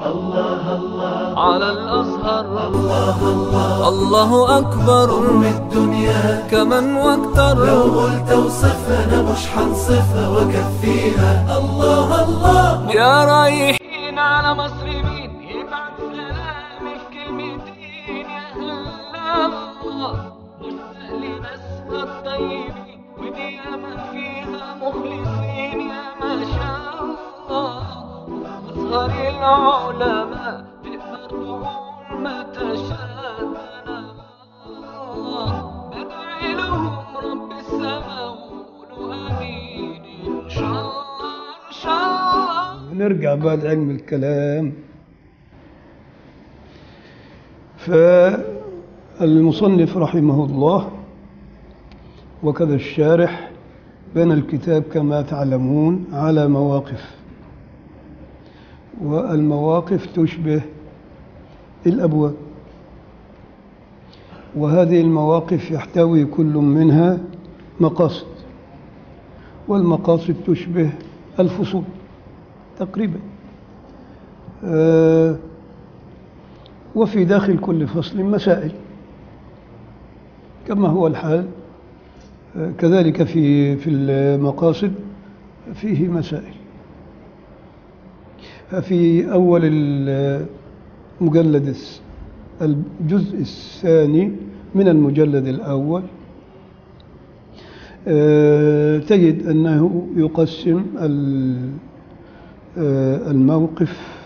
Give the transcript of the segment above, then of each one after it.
الله الله على الأزهر الله الله الله أكبر أم الدنيا كمن واكتر لو قلت اوصفها أنا مش حنصفها وأكفيها الله الله يا رايحين على مصر مين يبعت سلامي في كلمتين يا هلا الله مشتاق لناسها الطيبين ودي ياما فيها مخلصين يا ما شاء الله أزهر العلماء تقدر تقول ما تشاء بدعي لهم رب السماء وقولوا آمين إن شاء الله إن شاء الله نرجع بعد علم الكلام فالمصنف رحمه الله وكذا الشارح بنى الكتاب كما تعلمون على مواقف والمواقف تشبه الأبواب وهذه المواقف يحتوي كل منها مقاصد والمقاصد تشبه الفصول تقريبا آه، وفي داخل كل فصل مسائل كما هو الحال آه، كذلك في في المقاصد فيه مسائل ففي أول المجلد الس- الجزء الثاني من المجلد الأول آه، تجد أنه يقسم ال- آه، الموقف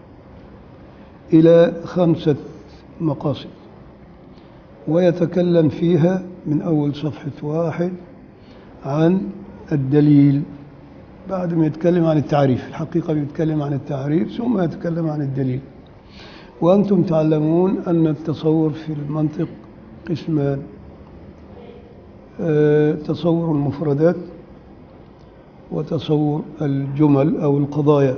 إلى خمسة مقاصد ويتكلم فيها من أول صفحة واحد عن الدليل بعد ما يتكلم عن التعريف الحقيقة بيتكلم عن التعريف ثم يتكلم عن الدليل وأنتم تعلمون أن التصور في المنطق قسمان آه، تصور المفردات وتصور الجمل أو القضايا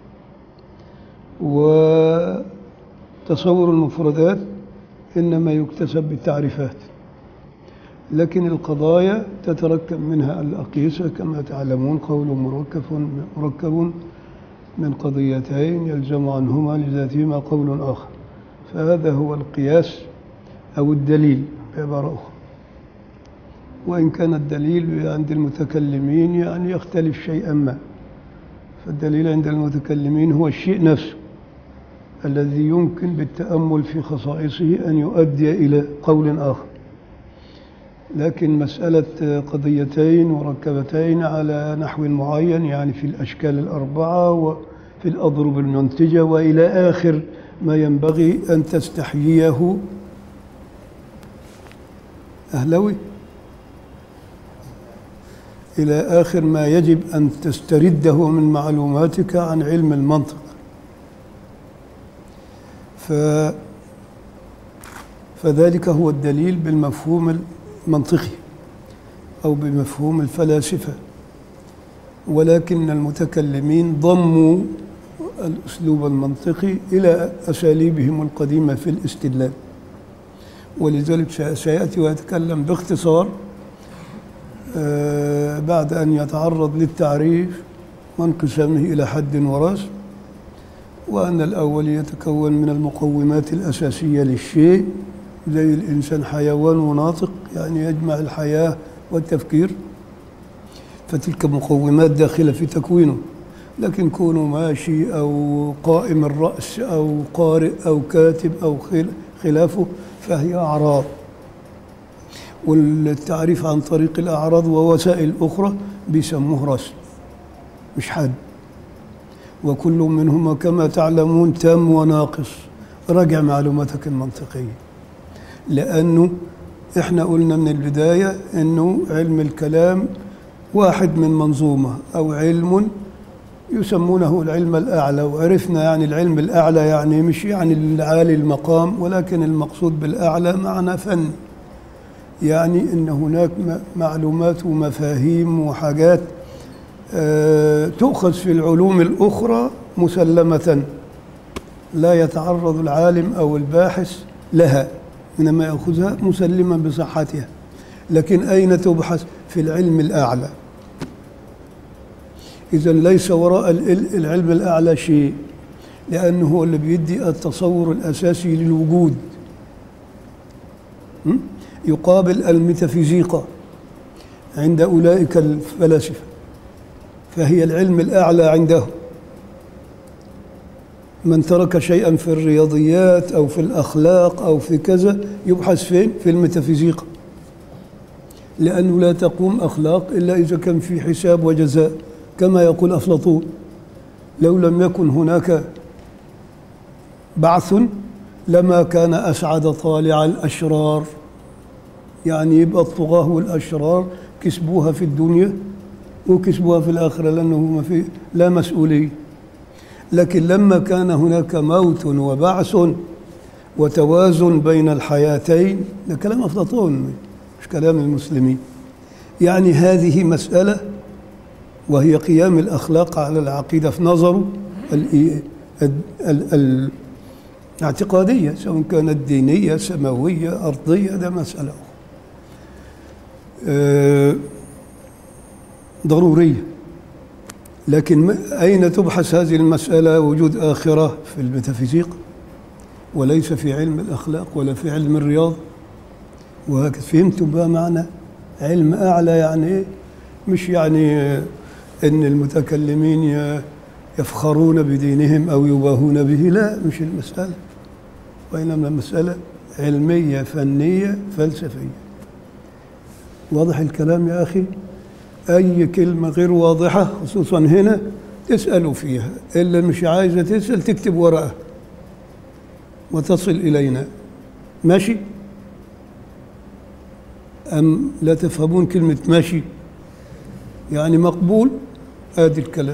وتصور المفردات إنما يكتسب بالتعريفات لكن القضايا تتركب منها الأقيسة كما تعلمون قول مركب مركب من قضيتين يلزم عنهما لذاتهما قول آخر فهذا هو القياس أو الدليل بعبارة أخرى وإن كان الدليل عند المتكلمين يعني يختلف شيئا ما فالدليل عند المتكلمين هو الشيء نفسه الذي يمكن بالتأمل في خصائصه أن يؤدي إلى قول آخر لكن مسألة قضيتين مركبتين على نحو معين يعني في الأشكال الأربعة وفي الأضرب المنتجة وإلى آخر ما ينبغي أن تستحييه أهلوي إلى آخر ما يجب أن تسترده من معلوماتك عن علم المنطق ف فذلك هو الدليل بالمفهوم المنطقي أو بمفهوم الفلاسفة ولكن المتكلمين ضموا الأسلوب المنطقي إلى أساليبهم القديمة في الاستدلال ولذلك سيأتي ويتكلم باختصار آه، بعد أن يتعرض للتعريف وانقسامه إلى حد ورسم وأن الأول يتكون من المقومات الأساسية للشيء زي الإنسان حيوان وناطق يعني يجمع الحياة والتفكير فتلك مقومات داخلة في تكوينه لكن كونه ماشي أو قائم الرأس أو قارئ أو كاتب أو خل- خلافه فهي أعراض والتعريف عن طريق الأعراض ووسائل أخرى بيسموه رسم مش حد وكل منهما كما تعلمون تام وناقص راجع معلوماتك المنطقية لأنه إحنا قلنا من البداية أنه علم الكلام واحد من منظومة أو علم يسمونه العلم الأعلى وعرفنا يعني العلم الأعلى يعني مش يعني العالي المقام ولكن المقصود بالأعلى معنى فن يعني أن هناك م- معلومات ومفاهيم وحاجات آه، تؤخذ في العلوم الأخرى مسلمة لا يتعرض العالم أو الباحث لها إنما يأخذها مسلما بصحتها لكن أين تبحث في العلم الأعلى إذا ليس وراء ال- العلم الأعلى شيء لأنه هو اللي بيدي التصور الأساسي للوجود م? يقابل الميتافيزيقا عند أولئك الفلاسفة فهي العلم الأعلى عندهم من ترك شيئا في الرياضيات أو في الأخلاق أو في كذا يبحث فين؟ في الميتافيزيقا لأنه لا تقوم أخلاق إلا إذا كان في حساب وجزاء كما يقول أفلاطون لو لم يكن هناك بعث لما كان أسعد طالع الأشرار يعني يبقى الطغاة والأشرار كسبوها في الدنيا وكسبوها في الآخرة لأنه ما في لا مسؤولية لكن لما كان هناك موت وبعث وتوازن بين الحياتين ده كلام أفلاطون مش كلام المسلمين يعني هذه مسألة وهي قيام الأخلاق على العقيدة في نظره ال- ال- ال- الاعتقادية سواء كانت دينية سماوية أرضية ده مسألة أخرى آه، ضرورية لكن ما- أين تبحث هذه المسألة وجود آخرة في الميتافيزيق وليس في علم الأخلاق ولا في علم الرياضة وهكذا فهمتم بقى معنى علم أعلى يعني إيه مش يعني آه، إن المتكلمين ي- يفخرون بدينهم أو يباهون به لا مش المسألة وإنما المسألة علمية فنية فلسفية واضح الكلام يا أخي أي كلمة غير واضحة خصوصا هنا تسألوا فيها إلا مش عايزة تسأل تكتب ورقة وتصل إلينا ماشي أم لا تفهمون كلمة ماشي يعني مقبول آدي الكلام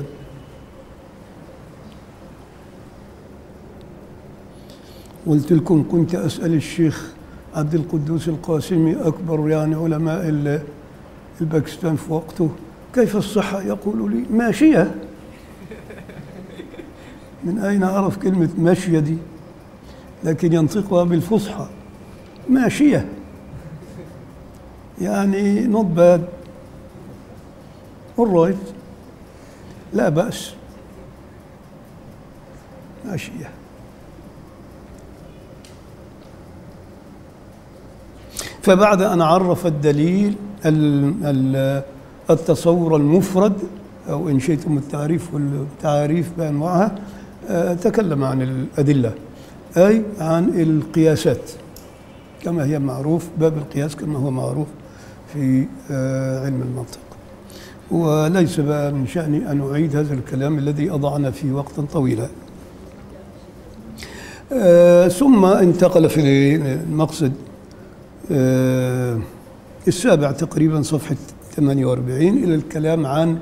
قلت لكم كنت أسأل الشيخ عبد القدوس القاسمي أكبر يعني علماء ال- الباكستان في وقته كيف الصحة يقول لي ماشية من أين أعرف كلمة ماشية دي لكن ينطقها بالفصحى ماشية يعني not bad all right لا بأس ماشية فبعد أن عرف الدليل ال- ال- التصور المفرد أو إن شئتم التعريف والتعاريف بأنواعها آه، تكلم عن الأدلة أي عن القياسات كما هي معروف باب القياس كما هو معروف في آه، علم المنطق وليس بقى من شأني أن أعيد هذا الكلام الذي أضعنا فيه وقتا طويلا آه، ثم انتقل في المقصد آه، السابع تقريبا صفحة 48 إلى الكلام عن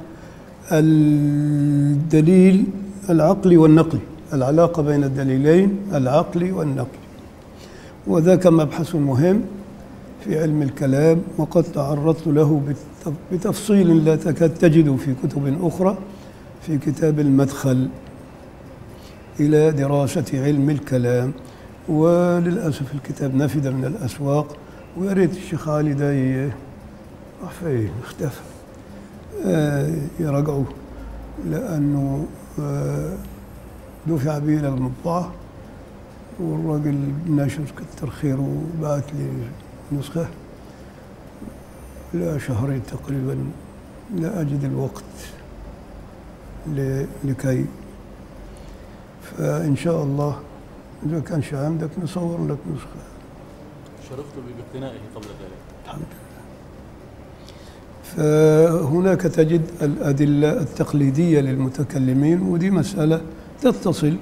الدليل العقلي والنقلي العلاقة بين الدليلين العقلي والنقلي وذاك مبحث مهم في علم الكلام وقد تعرضت له بالت- بتفصيل لا تكاد تجد في كتب أخرى في كتاب المدخل إلى دراسة علم الكلام وللأسف الكتاب نفد من الأسواق ويا ريت الشيخ علي ده ي- راح فين اختفى آه، يراجعوه لأنه آه، دفع به إلى المطبعة والراجل ناشر كتر خيره بعت لي نسخة لا شهرين تقريبا لا أجد الوقت ل- لكي فإن شاء الله إذا كان شيء عندك نصور لك نسخة شرفت باقتنائه قبل ذلك الحمد لله فهناك تجد الأدلة التقليدية للمتكلمين ودي مسألة تتصل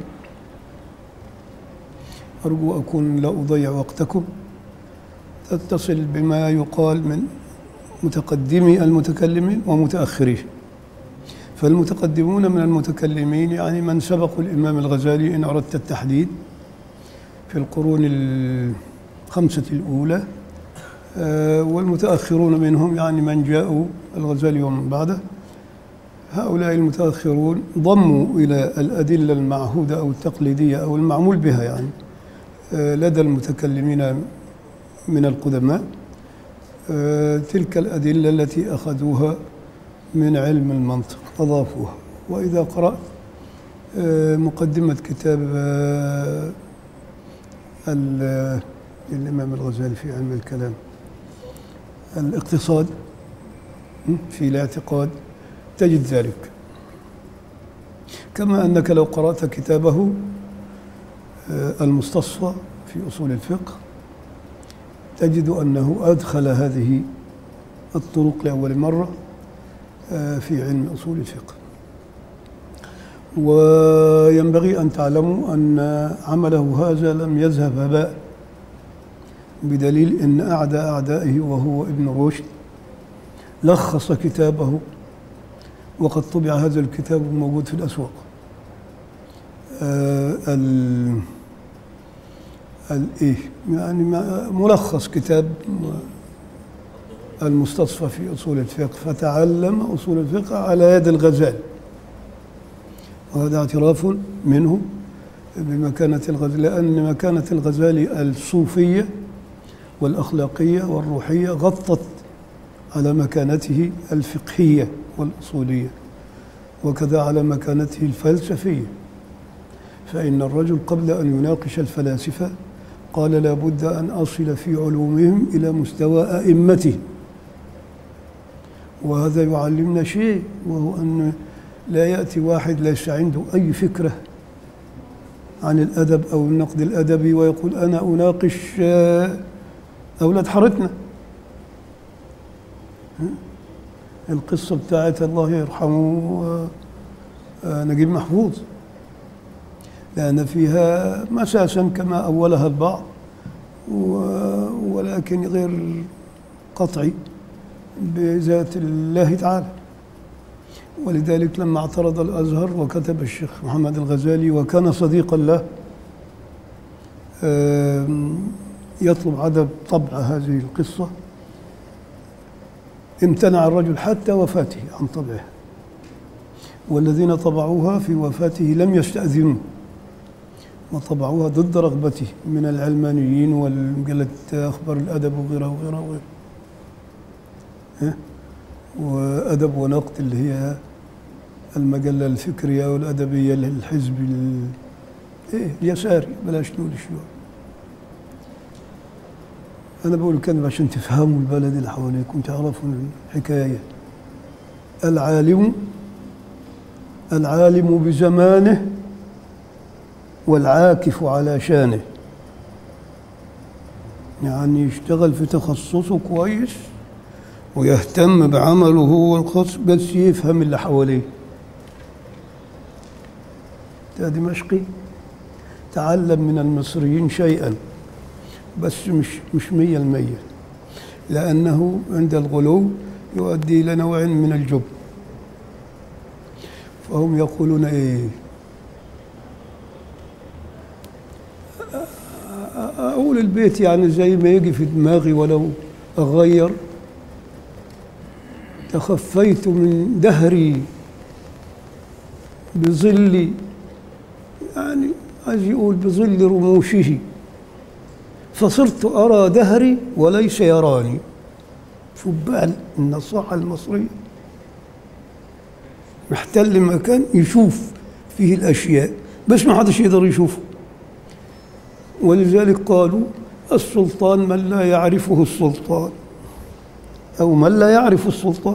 أرجو أكون لا أضيع وقتكم تتصل بما يقال من متقدمي المتكلمين ومتأخريه فالمتقدمون من المتكلمين يعني من سبقوا الإمام الغزالي إن أردت التحديد في القرون الخمسة الأولى آه، والمتأخرون منهم يعني من جاءوا الغزالي ومن بعده هؤلاء المتأخرون ضموا إلى الأدلة المعهودة أو التقليدية أو المعمول بها يعني آه، لدى المتكلمين من القدماء آه، تلك الأدلة التي أخذوها من علم المنطق أضافوها وإذا قرأت آه، مقدمة كتاب آه، ال- الإمام الغزالي في علم الكلام الاقتصاد م، في الاعتقاد تجد ذلك كما أنك لو قرأت كتابه آه، المستصفى في أصول الفقه تجد أنه أدخل هذه الطرق لأول مرة آه، في علم أصول الفقه وينبغي أن تعلموا أن عمله هذا لم يذهب هباء بدليل أن أعدى أعدائه وهو ابن رشد لخص كتابه وقد طبع هذا الكتاب موجود في الأسواق آه ال الإيه يعني ما- ملخص كتاب المستصفى في أصول الفقه فتعلم أصول الفقه على يد الغزال وهذا اعتراف منه بمكانة الغزال لأن مكانة الغزال الصوفية والأخلاقية والروحية غطت على مكانته الفقهية والأصولية وكذا على مكانته الفلسفية فإن الرجل قبل أن يناقش الفلاسفة قال لا بد أن أصل في علومهم إلى مستوى أئمتهم وهذا يعلمنا شيء وهو أن لا يأتي واحد ليس عنده أي فكرة عن الأدب أو النقد الأدبي ويقول أنا أناقش آه، أولاد حارتنا ها؟ القصة بتاعت الله يرحمه آه، آه، نجيب محفوظ لأن فيها مساسا كما أولها البعض و- ولكن غير قطعي بذات الله تعالى ولذلك لما اعترض الأزهر وكتب الشيخ محمد الغزالي وكان صديقا له آم، يطلب عدم طبع هذه القصة امتنع الرجل حتى وفاته عن طبعها والذين طبعوها في وفاته لم يستأذنوه وطبعوها ضد رغبته من العلمانيين والمجلة أخبار الأدب وغيرها وغيرها وغيرها ها؟ وأدب ونقد اللي هي المجلة الفكرية والأدبية للحزب ال... إيه اليساري بلاش نقول الشيوعي أنا بقول الكلام عشان تفهموا البلد اللي حواليكم تعرفوا الحكاية العالم العالم بزمانه والعاكف على شانه يعني يشتغل في تخصصه كويس ويهتم بعمله هو الخاص بس يفهم اللي حواليه ده دمشقي تعلم من المصريين شيئا بس مش مش مية المية لأنه عند الغلو يؤدي إلى نوع من الجبن فهم يقولون إيه أقول البيت يعني زي ما يجي في دماغي ولو أغير تخفيت من دهري بظل يعني عايز يقول بظل رموشه فصرت أرى دهري وليس يراني شوف بقى النصاحة المصرية محتل مكان يشوف فيه الأشياء بس ما حدش يقدر يشوفه ولذلك قالوا السلطان من لا يعرفه السلطان أو من لا يعرف السلطان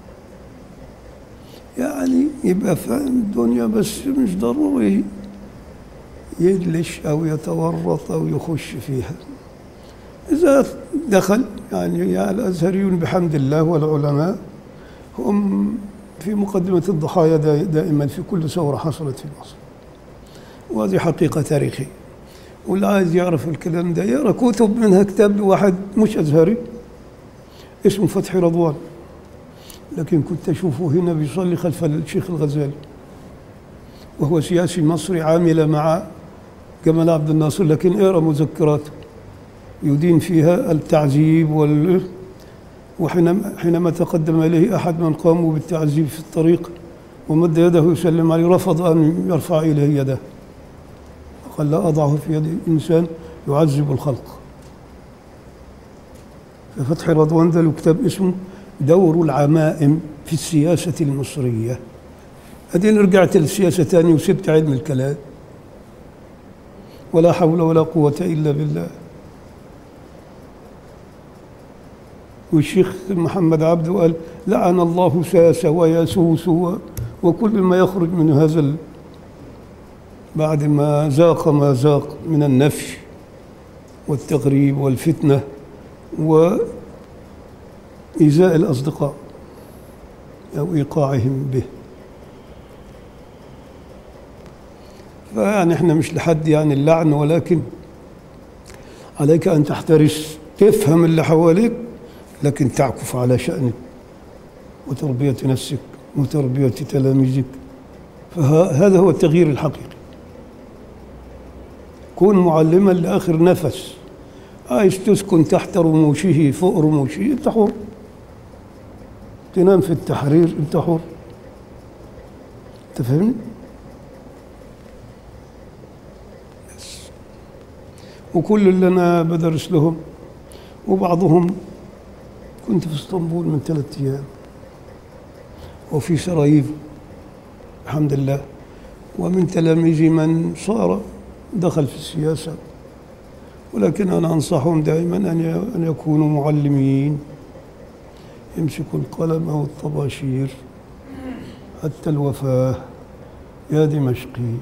يعني يبقى فاهم الدنيا بس مش ضروري يدلش أو يتورط أو يخش فيها إذا دخل يعني يا الأزهريون بحمد الله والعلماء هم في مقدمة الضحايا دا- دائما في كل ثورة حصلت في مصر وهذه حقيقة تاريخية واللي عايز يعرف الكلام ده يقرا كتب منها كتاب لواحد مش أزهري اسمه فتحي رضوان لكن كنت أشوفه هنا بيصلي خلف الشيخ الغزالي وهو سياسي مصري عامل مع جمال عبد الناصر لكن اقرا مذكراته يدين فيها التعذيب وال وحينما حينما تقدم اليه احد من قاموا بالتعذيب في الطريق ومد يده يسلم عليه رفض ان يرفع اليه يده قال لا اضعه في يد انسان يعذب الخلق ففتحي رضوان ده له كتاب اسمه دور العمائم في السياسه المصريه بعدين رجعت للسياسة تاني وسبت علم الكلام ولا حول ولا قوة إلا بالله والشيخ محمد عبده قال لعن الله ساسة وياسوس و- وكل ما يخرج من هذا ال... بعد ما ذاق ما ذاق من النفش والتغريب والفتنة وإيذاء الأصدقاء أو إيقاعهم به فيعني احنا مش لحد يعني اللعن ولكن عليك أن تحترس تفهم اللي حواليك لكن تعكف على شأنك وتربية نفسك وتربية تلاميذك فهذا هو التغيير الحقيقي كن معلما لآخر نفس عايز تسكن تحت رموشه فوق رموشه انت حر تنام في التحرير انت حر انت فاهمني؟ بس. وكل اللي انا بدرس لهم وبعضهم كنت في اسطنبول من ثلاثة ايام وفي سراييف الحمد لله ومن تلاميذي من صار دخل في السياسة ولكن أنا أنصحهم دائما أن ي- أن يكونوا معلمين يمسكوا القلم أو الطباشير حتى الوفاة يا دمشقي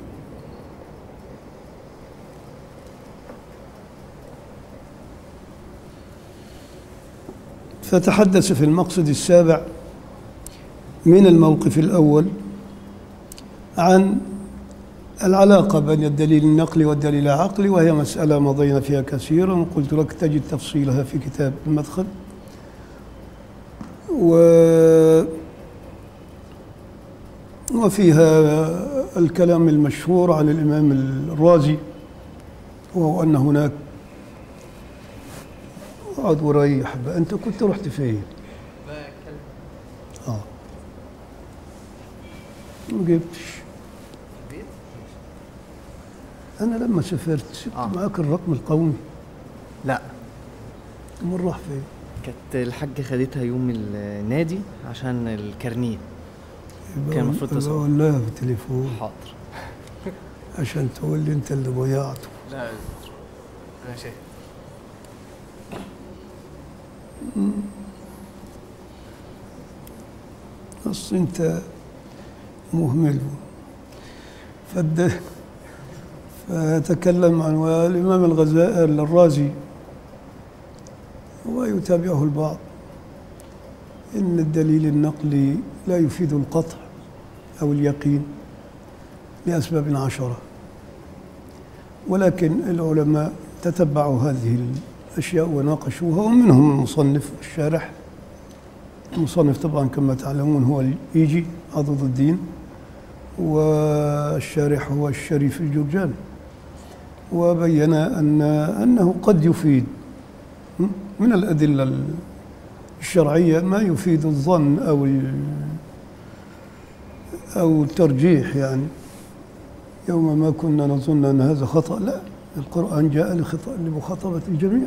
فتحدث في المقصد السابع من الموقف الأول عن العلاقة بين الدليل النقلي والدليل العقلي وهي مسألة مضينا فيها كثيرا وقلت لك تجد تفصيلها في كتاب المدخل و وفيها الكلام المشهور عن الإمام الرازي وهو أن هناك اقعد وريح بقى أنت كنت رحت فين؟ اه ما جبتش أنا لما سافرت سبت آه. معاك الرقم القومي لا أمال راح فين؟ كانت الحاجة خدتها يوم النادي عشان الكارنيه يبقى كان المفروض يبقى تصل. أقول لها في التليفون حاضر عشان تقول لي أنت اللي ضيعته لا ماشي أصل أنت مهمل فد فتكلم عن الإمام الغزالي الرازي ويتابعه البعض إن الدليل النقلي لا يفيد القطع أو اليقين لأسباب عشرة ولكن العلماء تتبعوا هذه الأشياء وناقشوها ومنهم المصنف والشارح المصنف طبعا كما تعلمون هو الإيجي عضد الدين والشارح هو الشريف الجرجاني وبين أن أنه قد يفيد من الأدلة الشرعية ما يفيد الظن أو ال- أو الترجيح يعني يوم ما كنا نظن أن هذا خطأ لا القرآن جاء لخطأ لمخاطبة الجميع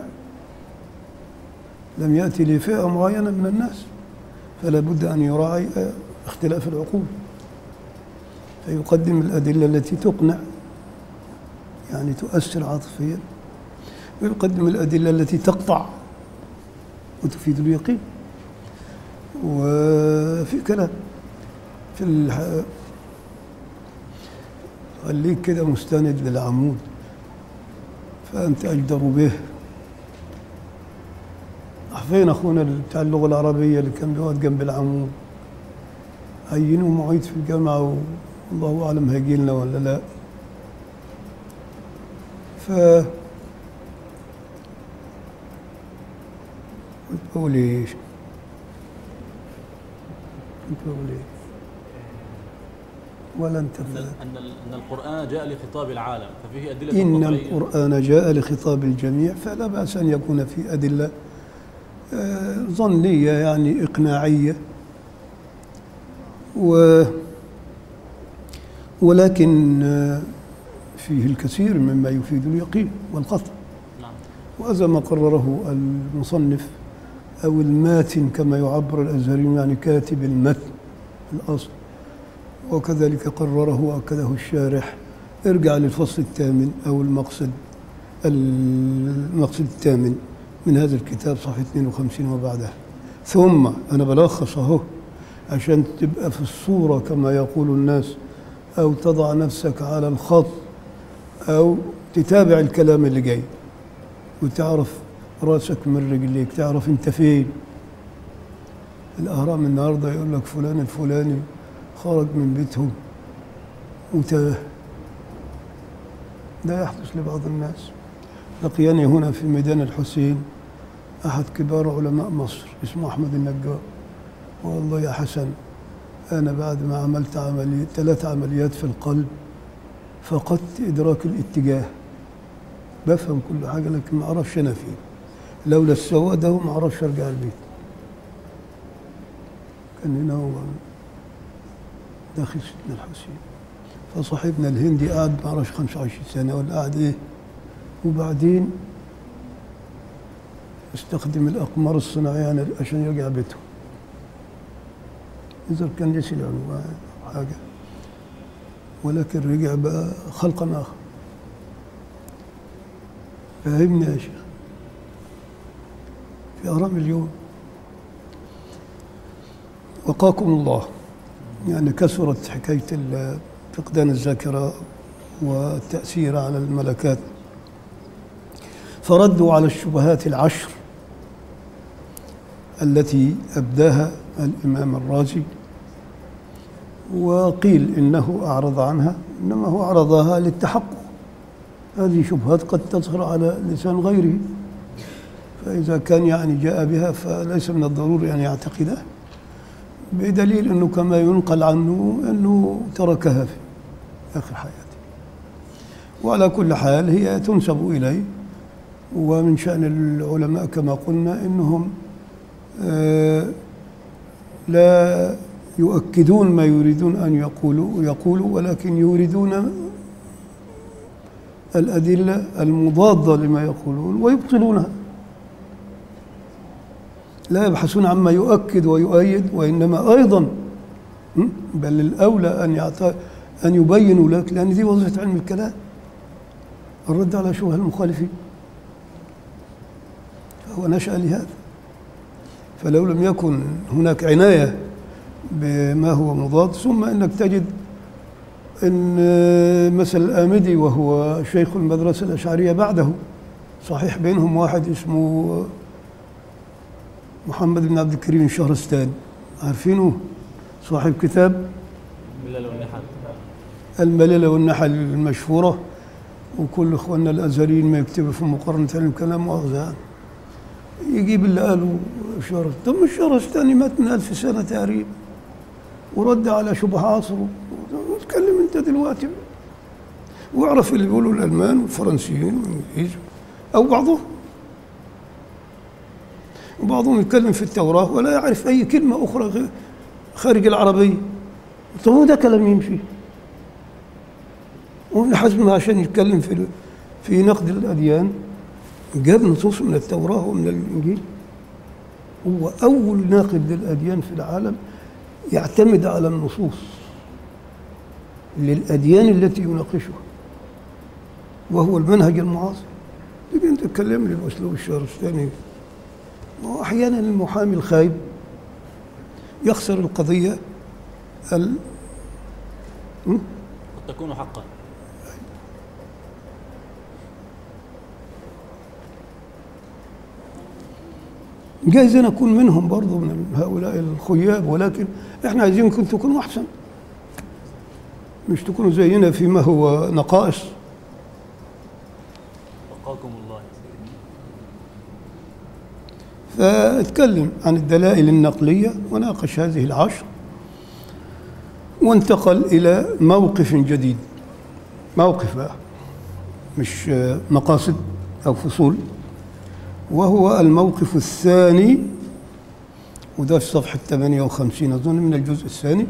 لم يأتي لفئة معينة من الناس فلا بد أن يراعي آه، اختلاف العقول فيقدم الأدلة التي تقنع يعني تؤثر عاطفيا ويقدم الأدلة التي تقطع وتفيد اليقين وفي كلام في الح... خليك كده مستند للعمود فأنت أجدر به فين أخونا اللي بتاع اللغة العربية اللي كان بيقعد جنب العمود عينوه معيد في الجامعة والله أعلم هيجي لنا ولا لا ف كنت بقول ايش؟ كنت بقول ايه؟ ولا انت أن فاهم أن أن القرآن جاء لخطاب العالم ففيه أدلة إن قطعية. القرآن جاء لخطاب الجميع فلا بأس أن يكون في أدلة آه، ظنية يعني إقناعية و ولكن آه، فيه الكثير مما يفيد اليقين والقطع نعم وهذا ما قرره المصنف أو الماتن كما يعبر الأزهريون يعني كاتب المتن الأصل وكذلك قرره وأكده الشارح ارجع للفصل الثامن أو المقصد المقصد الثامن من هذا الكتاب صفحة 52 وبعدها ثم أنا بلخص أهو عشان تبقى في الصورة كما يقول الناس أو تضع نفسك على الخط أو تتابع الكلام اللي جاي وتعرف راسك من رجليك تعرف انت فين الأهرام النهاردة يقول لك فلان الفلاني خرج من بيتهم وتاه ده يحدث لبعض الناس لقياني هنا في ميدان الحسين أحد كبار علماء مصر اسمه أحمد النجار والله يا حسن أنا بعد ما عملت عملية ثلاث عمليات في القلب فقدت إدراك الاتجاه بفهم كل حاجة لكن ما أعرفش أنا فين لولا السواد ده ما أعرفش أرجع البيت كان هنا هو داخل سيدنا الحسين فصاحبنا الهندي قعد ما أعرفش 25 سنة ولا قعد إيه وبعدين استخدم الأقمار الصناعية عشان يرجع بيته إذا كان ليس العنوان أو حاجة ولكن رجع بقى خلقا آخر فهمني يا شيخ في أهرام اليوم وقاكم الله يعني كثرت حكاية ال- فقدان الذاكرة والتأثير على الملكات فردوا على الشبهات العشر التي أبداها الإمام الرازي وقيل إنه أعرض عنها إنما هو عرضها للتحقق هذه شبهات قد تظهر على لسان غيره فإذا كان يعني جاء بها فليس من الضروري أن يعتقدها بدليل أنه كما ينقل عنه أنه تركها في آخر حياته وعلى كل حال هي تنسب إليه ومن شأن العلماء كما قلنا أنهم آه، لا يؤكدون ما يريدون أن يقولوا يقولوا ولكن يريدون الأدلة المضادة لما يقولون ويبطلونها لا يبحثون عما يؤكد ويؤيد وإنما أيضا م? بل الأولى أن يعط... أن يبينوا لك لأن دي وظيفة علم الكلام الرد على شبه المخالفين فهو نشأ لهذا فلو لم يكن هناك عناية بما هو مضاد ثم انك تجد ان مثل الآمدي وهو شيخ المدرسة الأشعرية بعده صحيح بينهم واحد اسمه محمد بن عبد الكريم الشهرستاني عارفينه صاحب كتاب ملل والنحل المللة والنحل المشهورة وكل اخواننا الازهريين ما يكتبوا في مقارنة علم الكلام مؤاخذة يجيب اللي قاله شهر طب مش شهرستاني مات من ألف سنة تقريبا ورد على شبه عصره اتكلم انت دلوقتي واعرف اللي بيقولوا الالمان والفرنسيين والانجليز او بعضهم وبعضهم يتكلم في التوراه ولا يعرف اي كلمه اخرى غير خارج العربيه طب هو ده كلام يمشي وابن حزم عشان يتكلم في في نقد الاديان جاب نصوص من التوراه ومن الانجيل هو اول ناقد للاديان في العالم يعتمد على النصوص للاديان التي يناقشها وهو المنهج المعاصر تيجي انت تتكلم لي باسلوب الشهرستاني ما هو احيانا المحامي الخايب يخسر القضيه ال... م? قد تكون حقا جايز انا اكون منهم برضه من هؤلاء الخياب ولكن احنا عايزينكم تكونوا احسن مش تكونوا زينا فيما هو نقائص وقاكم الله يا سيدي فاتكلم عن الدلائل النقليه وناقش هذه العشر وانتقل الى موقف جديد موقف بقى مش آه، مقاصد او فصول وهو الموقف الثاني وده في صفحة 58 أظن من الجزء الثاني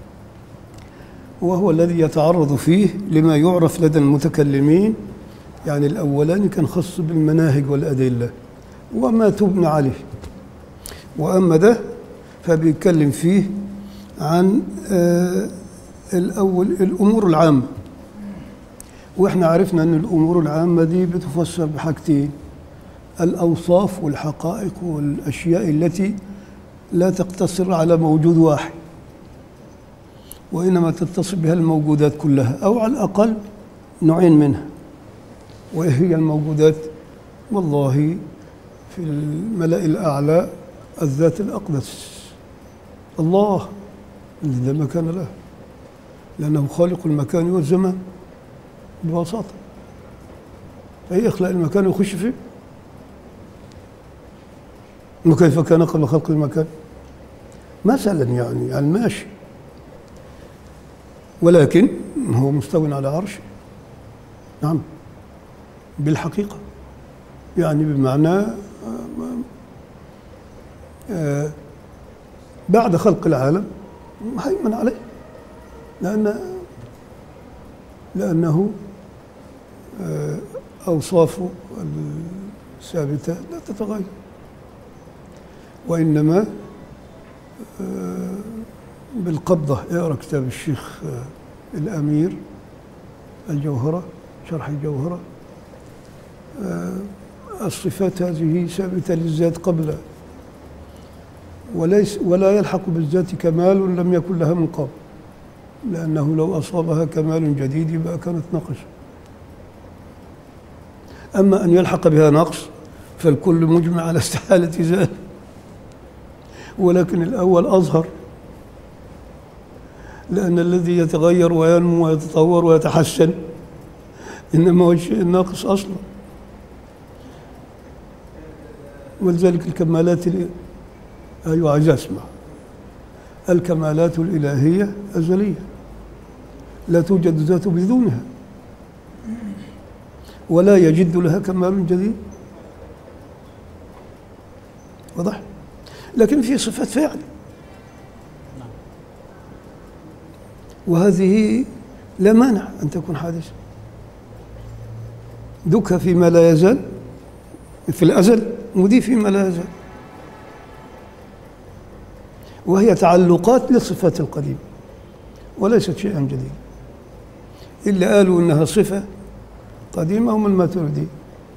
وهو الذي يتعرض فيه لما يعرف لدى المتكلمين يعني الأولاني كان خاص بالمناهج والأدلة وما تبنى عليه وأما ده فبيتكلم فيه عن آه، الأول الأمور العامة وإحنا عرفنا أن الأمور العامة دي بتفسر بحاجتين الأوصاف والحقائق والأشياء التي لا تقتصر على موجود واحد وإنما تتصل بها الموجودات كلها أو على الأقل نوعين منها وإيه هي الموجودات والله في الملأ الأعلى الذات الأقدس الله اللي لا مكان له لأنه خالق المكان والزمان ببساطة فيخلق المكان ويخش فيه وكيف كان قبل خلق المكان مثلا يعني يعني ماشي ولكن هو مستو على عرشه نعم بالحقيقة يعني بمعنى آه، آه، بعد خلق العالم هيمن عليه لأن لأنه آه، أوصافه الثابتة لا تتغير وإنما آه، بالقبضة اقرأ كتاب الشيخ آه، الأمير الجوهرة شرح الجوهرة آه، الصفات هذه ثابتة للذات قبل وليس ولا يلحق بالذات كمال لم يكن لها من قبل لأنه لو أصابها كمال جديد يبقى كانت نقص أما أن يلحق بها نقص فالكل مجمع على استحالة ذلك ولكن الأول أظهر لأن الذي يتغير وينمو ويتطور ويتحسن إنما هو الشيء الناقص أصلا ولذلك الكمالات ال- أيوة عايز أسمع الكمالات الإلهية أزلية لا توجد ذات بدونها ولا يجد لها كمال جديد واضح لكن في صفات فعل وهذه لا مانع أن تكون حادثة دك فيما لا يزال في الأزل ودي فيما لا يزال وهي تعلقات للصفات القديمة وليست شيئا جديدا إلا قالوا إنها صفة قديمة هم الماتريدي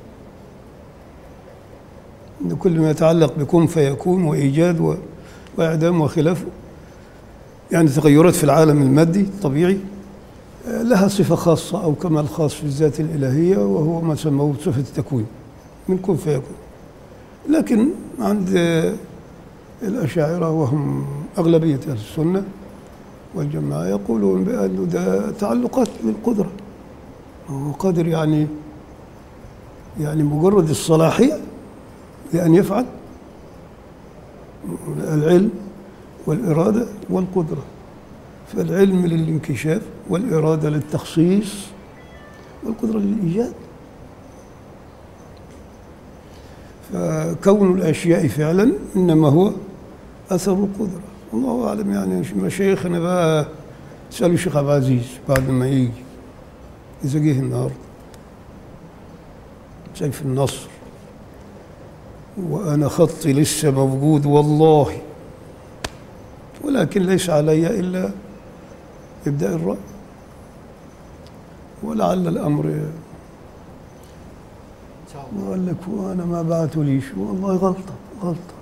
إن كل ما يتعلق بكون فيكون وإيجاد و- وإعدام وخلافه يعني تغيرات في العالم المادي الطبيعي آه، لها صفة خاصة أو كمال خاص في الذات الإلهية وهو ما سموه صفة التكوين من كن فيكون لكن عند آه، الأشاعرة وهم أغلبية أهل السنة والجماعة يقولون بأنه ده تعلقات بالقدرة هو قادر يعني يعني مجرد الصلاحية لأن يفعل العلم والإرادة والقدرة فالعلم للانكشاف والإرادة للتخصيص والقدرة للإيجاد فكون الأشياء فعلا إنما هو أثر القدرة الله أعلم يعني مشايخنا بقى سألوا الشيخ عبد العزيز بعد ما يجي إذا جه النهارده سيف النصر وأنا خطي لسه موجود والله ولكن ليس علي إلا إبداء الرأي ولعل الأمر وقال لك وأنا ما بعتوليش والله غلطة غلطة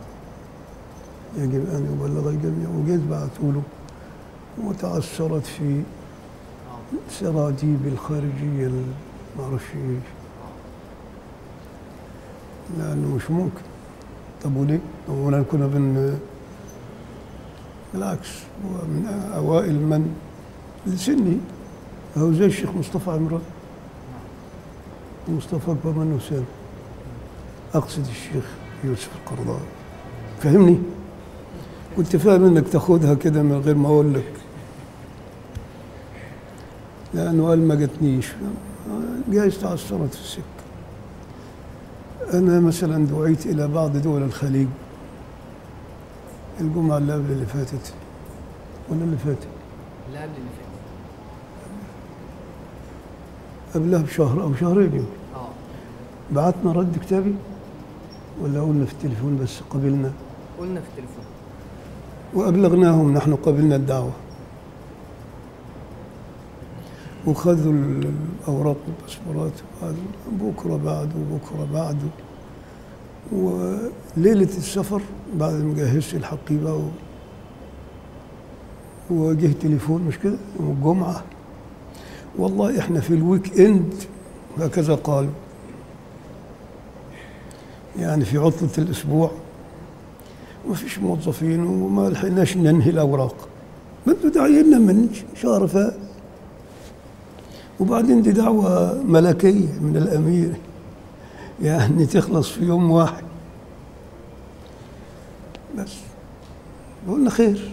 يجب أن يبلغ الجميع وجيت بعثوا له وتعثرت في سراديب الخارجية ما أعرفش إيش لأنه مش ممكن طب وليه؟ طب ولا كنا بن بالعكس هو من أوائل من لسني هو زي الشيخ مصطفى عمران مصطفى أكبر منه سنة أقصد الشيخ يوسف القرضاوي فهمني؟ كنت فاهم انك تاخدها كده من غير ما اقول لك لانه قال ما جتنيش جايز تعثرت في السكه انا مثلا دعيت الى بعض دول الخليج الجمعه اللي قبل اللي فاتت ولا اللي فاتت اللي قبل اللي فات قبلها بشهر او شهرين يمكن اه بعتنا رد كتابي ولا قلنا في التليفون بس قبلنا قلنا في التليفون وأبلغناهم نحن قبلنا الدعوة وخذوا ال- الأوراق والباسبورات وهذا بكرة بعده وبكرة بعده وليلة السفر بعد ما جهزت الحقيبة و... وجه تليفون مش كده يوم الجمعة والله احنا في الويك اند هكذا قالوا يعني في عطلة الأسبوع ما فيش موظفين وما لحقناش ننهي الأوراق ما انتوا داعينا من شهر فات وبعدين دي دعوة ملكية من الأمير يعني تخلص في يوم واحد بس قلنا خير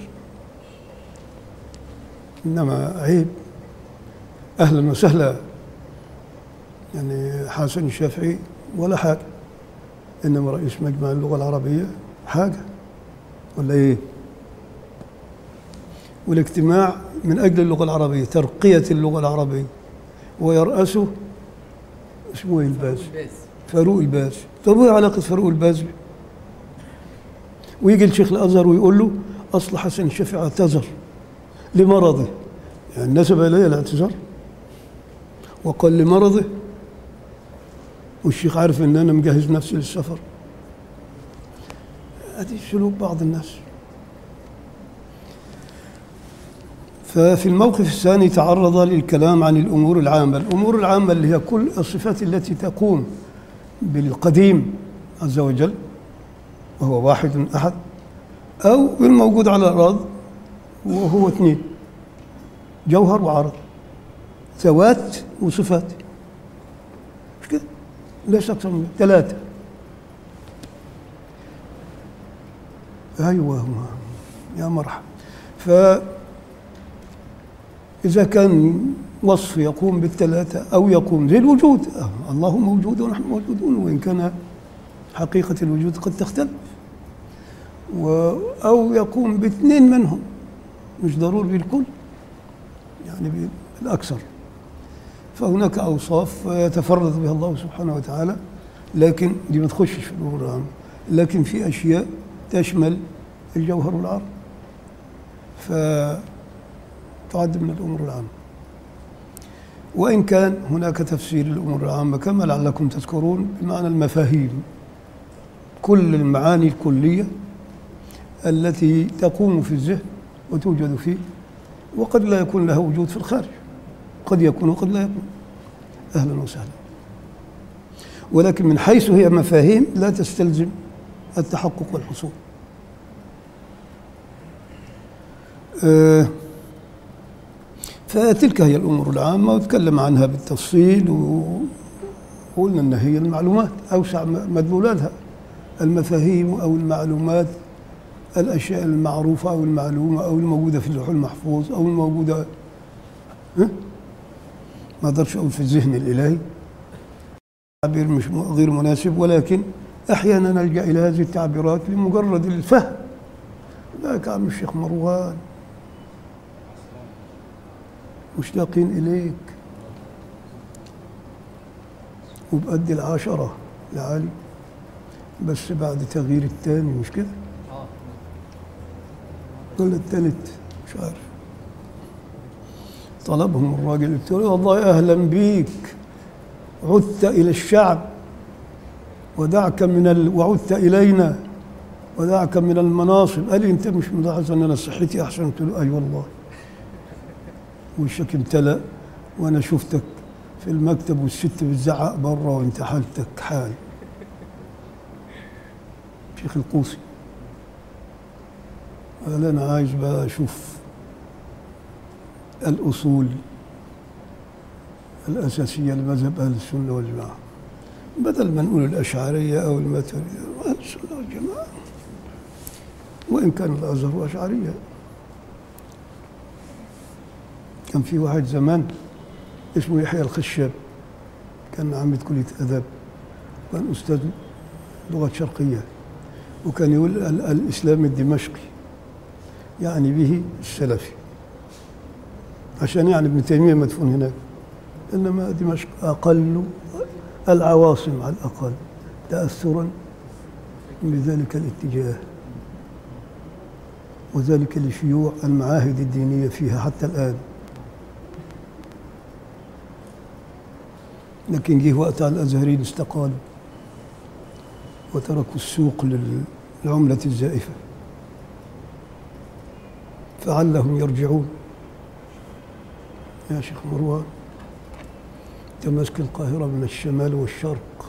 إنما عيب أهلا وسهلا يعني حسن الشافعي ولا حاجة إنما رئيس مجمع اللغة العربية حاجة ولا إيه؟ والاجتماع من أجل اللغة العربية ترقية اللغة العربية ويرأسه اسمه إيه الباز فاروق الباز طب ايه علاقة فاروق الباز ويجي الشيخ الأزهر ويقول له أصل حسن الشافعي اعتذر لمرضه يعني نسب إليه الاعتذار وقال لمرضه والشيخ عارف ان انا مجهز نفسي للسفر هذه سلوك بعض الناس ففي الموقف الثاني تعرض للكلام عن الامور العامه، الامور العامه اللي هي كل الصفات التي تقوم بالقديم عز وجل وهو واحد احد او بالموجود على الارض وهو اثنين جوهر وعرض ذوات وصفات مش كده؟ ليس اكثر من ثلاثه ايوه يا مرحبا فاذا كان وصف يقوم بالثلاثه او يقوم زي الوجود آه، الله موجود ونحن موجودون وان كان حقيقه الوجود قد تختلف و او يقوم باثنين منهم مش ضروري بالكل يعني بالاكثر فهناك اوصاف يتفرد بها الله سبحانه وتعالى لكن دي ما تخشش في الامور العامه لكن في اشياء تشمل الجوهر والعرض فتعد من الامور العامه وان كان هناك تفسير للامور العامه كما لعلكم تذكرون بمعنى المفاهيم كل المعاني الكليه التي تقوم في الذهن وتوجد فيه وقد لا يكون لها وجود في الخارج قد يكون وقد لا يكون اهلا وسهلا ولكن من حيث هي مفاهيم لا تستلزم التحقق والحصول آه، فتلك هي الامور العامه وتكلم عنها بالتفصيل و- وقلنا ان هي المعلومات اوسع م- مدلولاتها المفاهيم او المعلومات الاشياء المعروفه او المعلومه او الموجوده في اللوح المحفوظ او الموجوده ها؟ ما اقدرش اقول في الذهن الالهي تعبير مش م- غير مناسب ولكن احيانا نلجا الى هذه التعبيرات لمجرد الفهم ذاك عم الشيخ مروان مشتاقين اليك وبأدي العشرة لعلي بس بعد تغيير الثاني مش كده؟ ولا الثالث مش عارف طلبهم الراجل قلت له والله اهلا بيك عدت الى الشعب ودعك من ال... وعدت الينا ودعك من المناصب قال لي انت مش ملاحظ ان انا صحتي احسن قلت له اي والله وشك امتلأ وانا شفتك في المكتب والست بتزعق بره وانت حالتك حال شيخ القوسي قال انا عايز بقى اشوف الاصول الاساسيه لمذهب اهل السنه والجماعه بدل ما نقول الاشعريه او الماتريديه اهل السنه والجماعه وان كان الازهر اشعريه كان في واحد زمان اسمه يحيى الخشاب كان عامل كليه اداب كان استاذ لغه شرقيه وكان يقول ال- الاسلام الدمشقي يعني به السلفي عشان يعني ابن تيميه مدفون هناك انما دمشق اقل العواصم على الاقل تاثرا بذلك الاتجاه وذلك لشيوع المعاهد الدينيه فيها حتى الان لكن جه وقت على الأزهريين استقالوا وتركوا السوق للعملة الزائفة فعلهم يرجعون يا شيخ مروان تمسك القاهرة من الشمال والشرق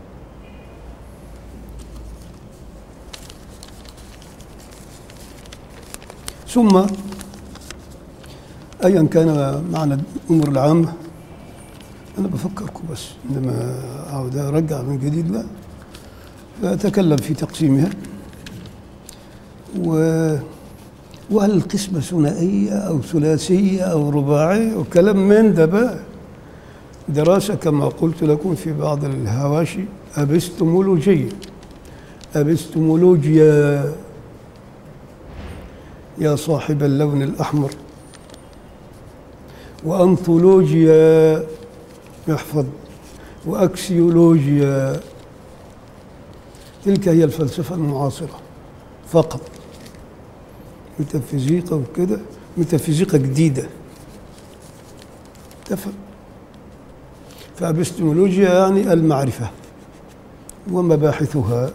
ثم ايا كان معنى الامور العامه انا بفكركم بس عندما اعود ارجع من جديد لا فاتكلم في تقسيمها و وهل القسمة ثنائية أو ثلاثية أو رباعية وكلام من ده بقى دراسة كما قلت لكم في بعض الهواشي أبستمولوجية أبستمولوجيا يا صاحب اللون الأحمر وأنثولوجيا يحفظ وأكسيولوجيا تلك هي الفلسفة المعاصرة فقط ميتافيزيقا وكده ميتافيزيقا جديدة تفهم فأبستمولوجيا يعني المعرفة ومباحثها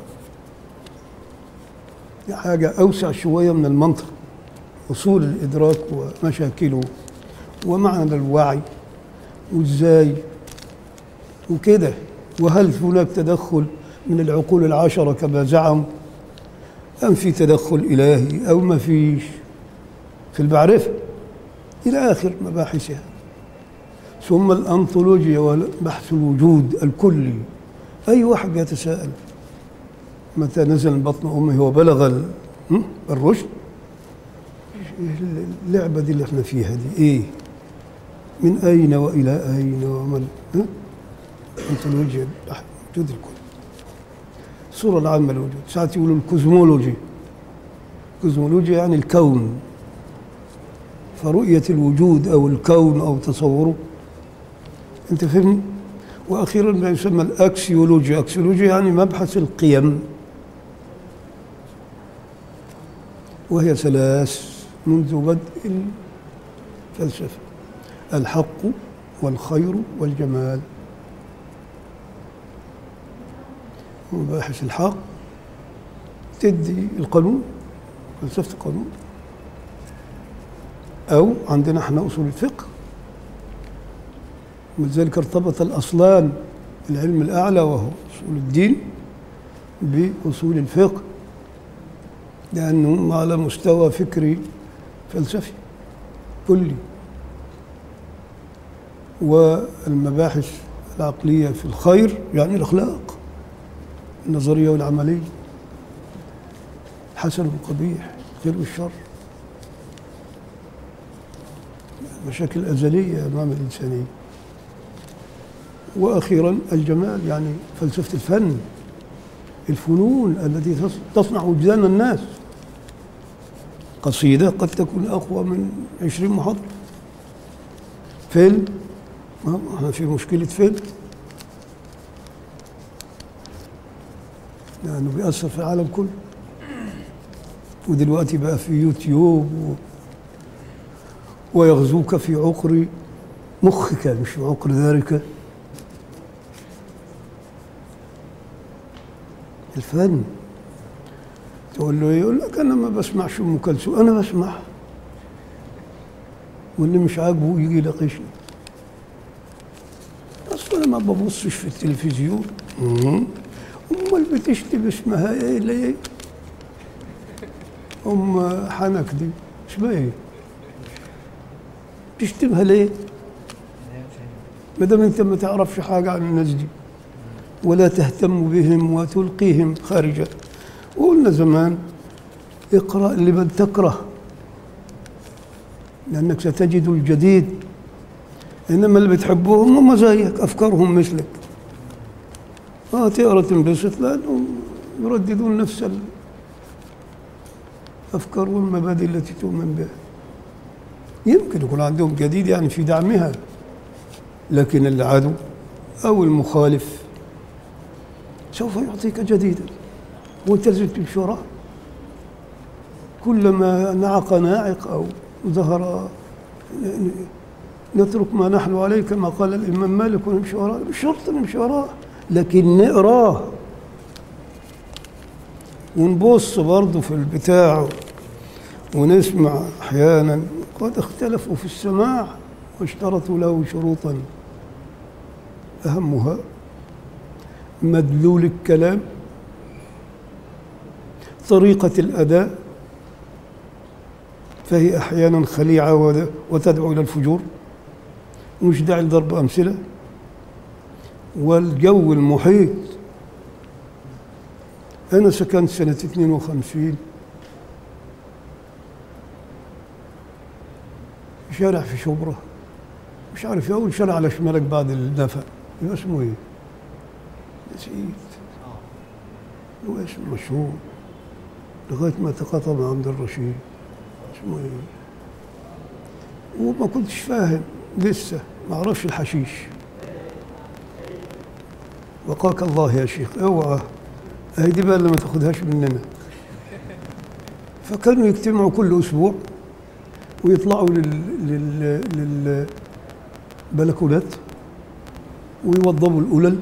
حاجة أوسع شوية من المنطق أصول الإدراك ومشاكله ومعنى الوعي وإزاي وكده وهل هناك تدخل من العقول العشرة كما زعموا أم في تدخل إلهي أو ما فيش في المعرفة إلى آخر مباحثها ثم الأنطولوجيا وبحث الوجود الكلي أي واحد يتساءل متى نزل من بطن أمه وبلغ ال- م? الرشد اللعبة دي اللي احنا فيها دي إيه من أين وإلى أين ومن ها؟ أنطولوجيا بحث وجود الكل الصورة العامة للوجود ساعات يقولوا الكوزمولوجي الكوزمولوجيا يعني الكون فرؤية الوجود أو الكون أو تصوره أنت فهمني؟ وأخيرا ما يسمى الأكسيولوجيا أكسيولوجيا يعني مبحث القيم وهي ثلاث منذ بدء الفلسفة الحق والخير والجمال مباحث الحق تدي القانون فلسفة القانون أو عندنا احنا أصول الفقه ولذلك ارتبط الأصلان العلم الأعلى وهو أصول الدين بأصول الفقه لأنهم على مستوى فكري فلسفي كلي والمباحث العقلية في الخير يعني الأخلاق النظرية والعملية الحسن والقبيح الخير والشر مشاكل أزلية أمام الإنسانية وأخيرا الجمال يعني فلسفة الفن الفنون التي تص- تصنع وجدان الناس قصيدة قد تكون أقوى من عشرين محاضرة فيلم ما احنا في مشكلة فيلم لأنه بيأثر في العالم كله ودلوقتي بقى في يوتيوب و... ويغزوك في عقر مخك مش في عقر ذلك الفن تقول له إيه؟ يقول لك انا ما بسمعش ام كلثوم انا بسمعها واللي مش عاجبه يجي يناقشني اصل انا ما ببصش في التلفزيون مم. امال بتشتم اسمها ايه ليه ام حنك دي اسمها ايه تشتمها ليه ما دام انت ما تعرفش حاجه عن الناس دي ولا تهتم بهم وتلقيهم خارجا وقلنا زمان اقرا لمن تكره لانك ستجد الجديد انما اللي بتحبهم هم زيك افكارهم مثلك اه تقرا تنبسط لانهم يرددون نفس الافكار والمبادئ التي تؤمن بها يمكن يكون عندهم جديد يعني في دعمها لكن العدو او المخالف سوف يعطيك جديدا وانت لازم تمشي وراه كلما نعق ناعق او ظهر نترك ما نحن عليه كما قال الإمام مالك ونمشي وراه مش شرط نمشي وراه لكن نقراه ونبص برضه في البتاع ونسمع أحيانا قد اختلفوا في السماع واشترطوا له شروطا أهمها مدلول الكلام طريقة الأداء فهي أحيانا خليعة ود- وتدعو إلى الفجور مش داعي لضرب أمثلة والجو المحيط أنا سكنت سنة 52 شارع في شبرا مش عارف أول شارع على شمالك بعد النفق يبقى اسمه إيه؟ نسيت هو اسم مشهور لغاية ما تقاطع مع عبد الرشيد اسمه إيه؟ وما كنتش فاهم لسه ما أعرفش الحشيش وقاك الله يا شيخ اوعى هي دي بقى اللي ما تاخدهاش مننا فكانوا يجتمعوا كل اسبوع ويطلعوا لل لل للبلكونات ويوضبوا القلل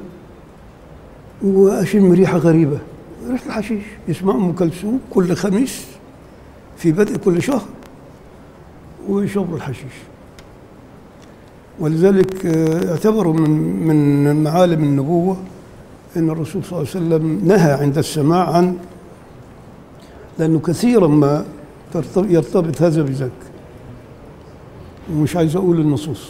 واشم ريحه غريبه ريحه الحشيش يسمعوا ام كلثوم كل خميس في بدء كل شهر ويشربوا الحشيش ولذلك آه، اعتبروا من من معالم النبوه ان الرسول صلى الله عليه وسلم نهى عند السماع عن لانه كثيرا ما ترتب- يرتبط هذا بذاك ومش عايز اقول النصوص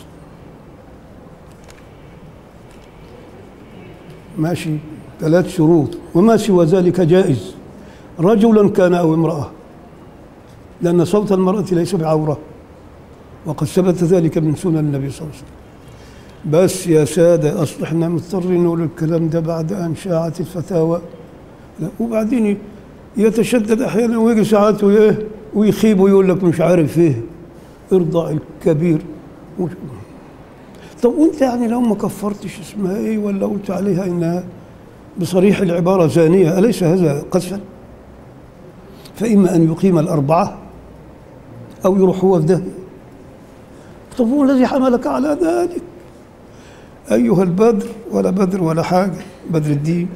ماشي ثلاث شروط وما سوى ذلك جائز رجلا كان او امراه لان صوت المراه ليس بعوره وقد ثبت ذلك من سنن النبي صلى الله عليه وسلم بس يا سادة أصل احنا مضطرين نقول الكلام ده بعد أن شاعت الفتاوى لا وبعدين يتشدد أحيانا ويجي ساعات وإيه ويخيب ويقول لك مش عارف إيه ارضع الكبير وش- طب وأنت يعني لو ما كفرتش اسمها إيه ولا قلت عليها إنها بصريح العبارة زانية أليس هذا قذفا؟ فإما أن يقيم الأربعة أو يروح هو في ده طب هو الذي حملك على ذلك أيها البدر ولا بدر ولا حاجة بدر الدين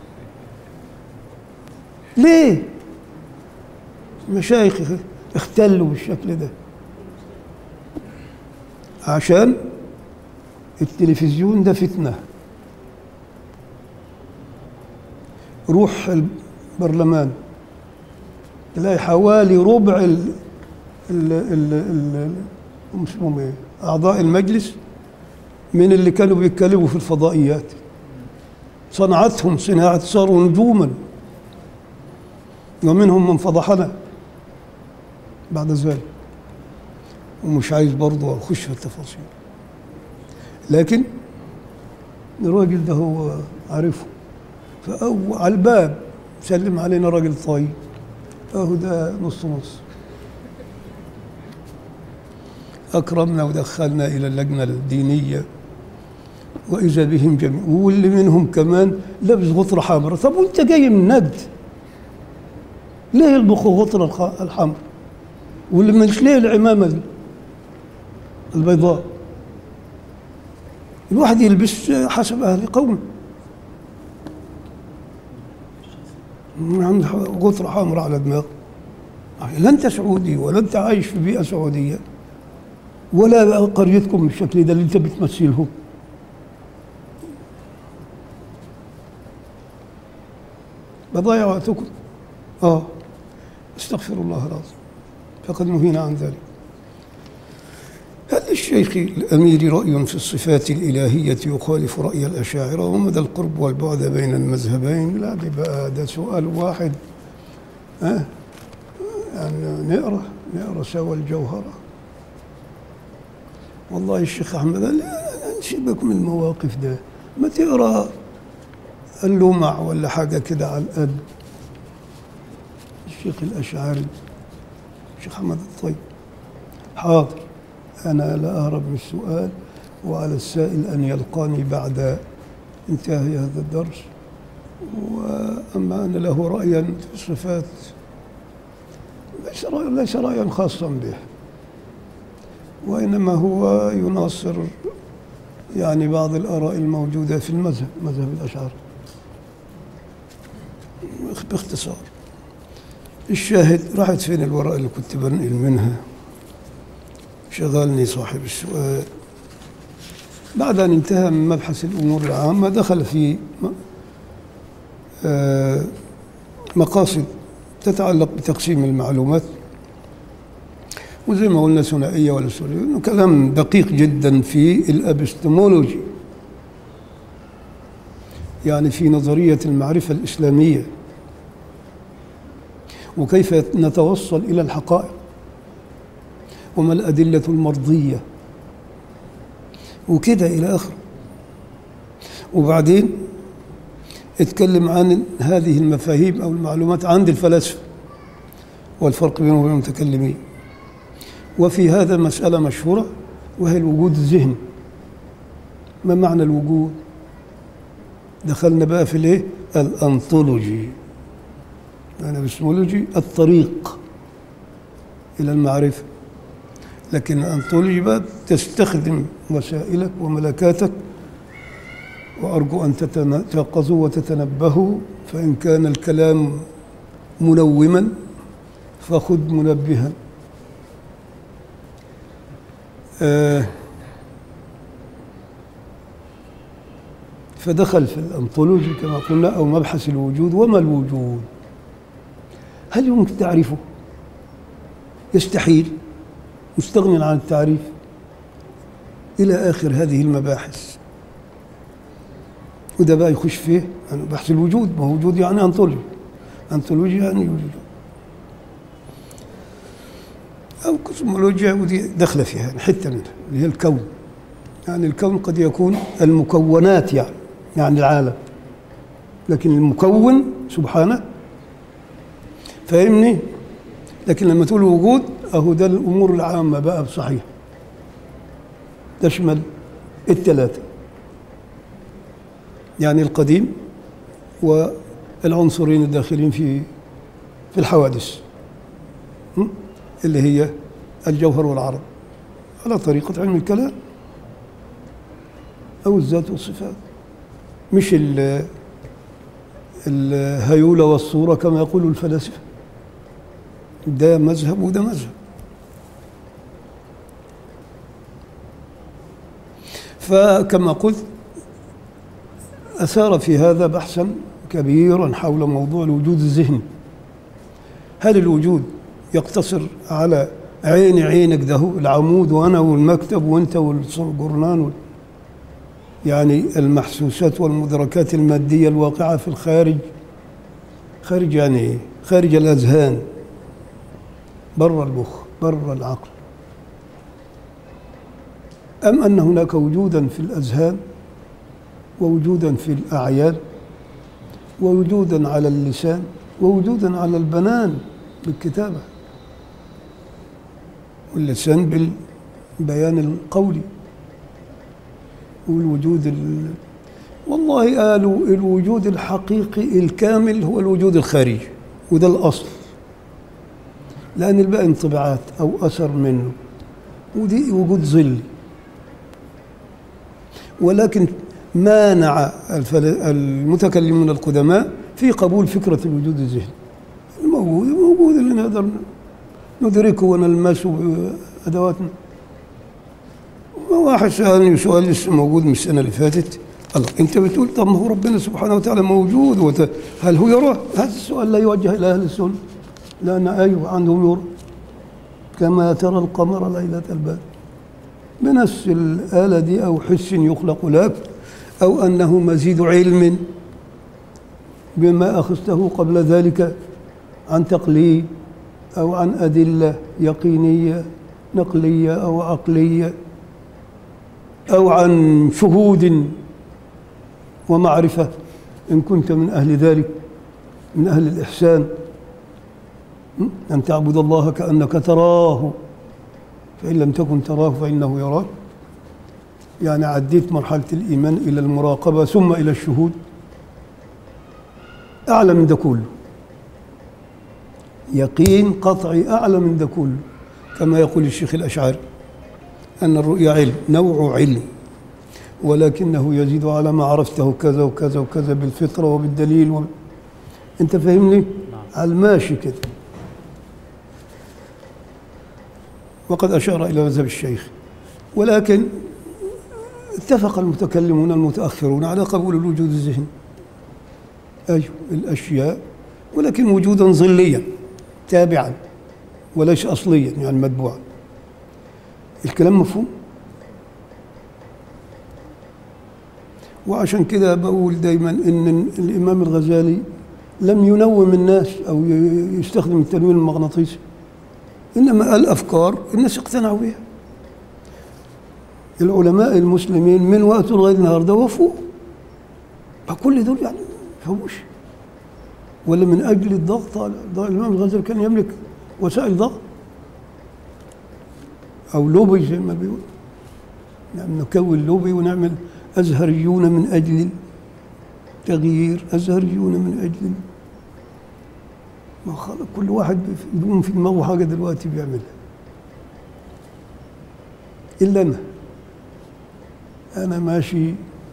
ليه مشايخ اختلوا بالشكل ده عشان التلفزيون ده فتنة روح البرلمان تلاقي حوالي ربع ال ال ال ال هم اسمهم ايه اعضاء المجلس من اللي كانوا بيتكلموا في الفضائيات صنعتهم صناعة صاروا نجوما ومنهم من فضحنا بعد ذلك ومش عايز برضه اخش في التفاصيل لكن الراجل ده هو عارفه فأو على الباب سلم علينا راجل طيب اهو ده نص نص أكرمنا ودخلنا إلى اللجنة الدينية وإذا بهم جميع واللي منهم كمان لابس غطرة حمراء طب وأنت جاي من نجد ليه يلبخوا غطرة الخ- الحمراء واللي مش ليه العمامة دي البيضاء الواحد يلبس حسب أهل قومه عنده غطرة حمراء على دماغه لا أنت سعودي ولا أنت عايش في بيئة سعودية ولا قريتكم بالشكل ده اللي انت بتمثله بضيع وقتكم اه استغفر الله العظيم فقد نهينا عن ذلك هل للشيخ الأمير رأي في الصفات الإلهية يخالف رأي الأشاعرة ومدى القرب والبعد بين المذهبين لا دي بقى ده سؤال واحد ها يعني نقرأ نقرأ سوا الجوهرة والله الشيخ أحمد قال لا نسيبك من المواقف ده ما تقرأ اللمع ولا حاجة كده على القد الشيخ الأشعري الشيخ أحمد الطيب حاضر أنا لا أهرب من السؤال وعلى السائل أن يلقاني بعد انتهاء هذا الدرس وأما أن له رأيا في الصفات ليس رأي ليس رأيا خاصا به وإنما هو يناصر يعني بعض الآراء الموجودة في المذهب مذهب الأشعار باختصار الشاهد راحت فين الورقة اللي كنت بنقل منها شغلني صاحب السؤال بعد أن انتهى من مبحث الأمور العامة دخل في م- آه، مقاصد تتعلق بتقسيم المعلومات وزي ما قلنا ثنائية ولا ثلاثية إنه كلام دقيق جدا في الأبستمولوجي يعني في نظرية المعرفة الإسلامية وكيف نتوصل إلى الحقائق وما الأدلة المرضية وكده إلى آخره وبعدين اتكلم عن هذه المفاهيم أو المعلومات عند الفلاسفة والفرق بينهم وبين المتكلمين وفي هذا مسألة مشهورة وهي الوجود الذهني ما معنى الوجود دخلنا بقى في الايه الانطولوجي يعني باسمولوجي الطريق الى المعرفه لكن الانطولوجي بقى تستخدم وسائلك وملكاتك وارجو ان تتيقظوا وتتنبهوا فان كان الكلام منوما فخذ منبها آه فدخل في الأنطولوجي كما قلنا أو مبحث الوجود وما الوجود هل يمكن تعرفه يستحيل مستغني عن التعريف إلى آخر هذه المباحث وده بقى يخش فيه يعني بحث الوجود ما هو وجود يعني أنطولوجي أنطولوجي يعني وجود أو كوسمولوجيا ودي داخلة فيها يعني حتة منها اللي هي الكون يعني الكون قد يكون المكونات يعني يعني العالم لكن المكون سبحانه فاهمني لكن لما تقول وجود اهو ده الامور العامه بقى بصحيح تشمل الثلاثه يعني القديم والعنصرين الداخلين في في الحوادث م? اللي هي الجوهر والعرض على طريقه علم الكلام أو الذات والصفات مش ال الهيولة والصورة كما يقول الفلاسفة ده مذهب وده مذهب فكما قلت أثار في هذا بحثا كبيرا حول موضوع الوجود الذهني هل الوجود يقتصر على عيني عينك ده العمود وأنا والمكتب وأنت والجرنان وال... يعني المحسوسات والمدركات المادية الواقعة في الخارج خارج يعني إيه؟ خارج الأذهان بر المخ بر العقل أم أن هناك وجودا في الأذهان ووجودا في الأعيان ووجودا على اللسان ووجودا على البنان بالكتابة واللسان بالبيان القولي والوجود ال... والله قالوا الوجود الحقيقي الكامل هو الوجود الخارجي وده الأصل لأن الباقي انطباعات أو أثر منه ودي وجود ظلي ولكن مانع الفل... المتكلمون القدماء في قبول فكرة الوجود الذهني الموجود الموجود اللي نقدر ندركه ونلمسه بأدواتنا واحد سألني سؤال لسه موجود من السنة اللي فاتت الله أنت بتقول طب ما هو ربنا سبحانه وتعالى موجود وت... هل هو يرى؟ هذا السؤال لا يوجه إلى أهل السنة لأن أيوه عندهم يرى كما ترى القمر ليلة البدر بنفس الآلة دي أو حس يخلق لك أو أنه مزيد علم بما أخذته قبل ذلك عن تقليد أو عن أدلة يقينية نقلية أو عقلية أو عن شهود ومعرفة إن كنت من أهل ذلك من أهل الإحسان أن تعبد الله كأنك تراه فإن لم تكن تراه فإنه يراك يعني عديت مرحلة الإيمان إلى المراقبة ثم إلى الشهود أعلى من ده كله يقين قطعي أعلى من ده كله كما يقول الشيخ الأشعري أن الرؤيا علم نوع علم ولكنه يزيد على ما عرفته كذا وكذا وكذا بالفطرة وبالدليل و... أنت فاهمني؟ على الماشي كده وقد أشار إلى مذهب الشيخ ولكن اتفق المتكلمون المتأخرون على قبول الوجود الذهني أيوه الأشياء ولكن وجودا ظليا تابعا وليس أصليا يعني متبوعا الكلام مفهوم وعشان كده بقول دايما ان الامام الغزالي لم ينوم الناس او ي- يستخدم التنويم المغناطيسي انما قال افكار الناس اقتنعوا بها العلماء المسلمين من وقت لغايه النهارده وفوا كل دول يعني ما فهموش ولا من اجل الضغط على ده الامام الغزالي كان يملك وسائل ضغط او لوبي زي ما بيقول يعني نكون لوبي ونعمل ازهريون من اجل التغيير ازهريون من اجل ما خلق كل واحد يقوم في دماغه حاجه دلوقتي بيعملها الا انا انا ماشي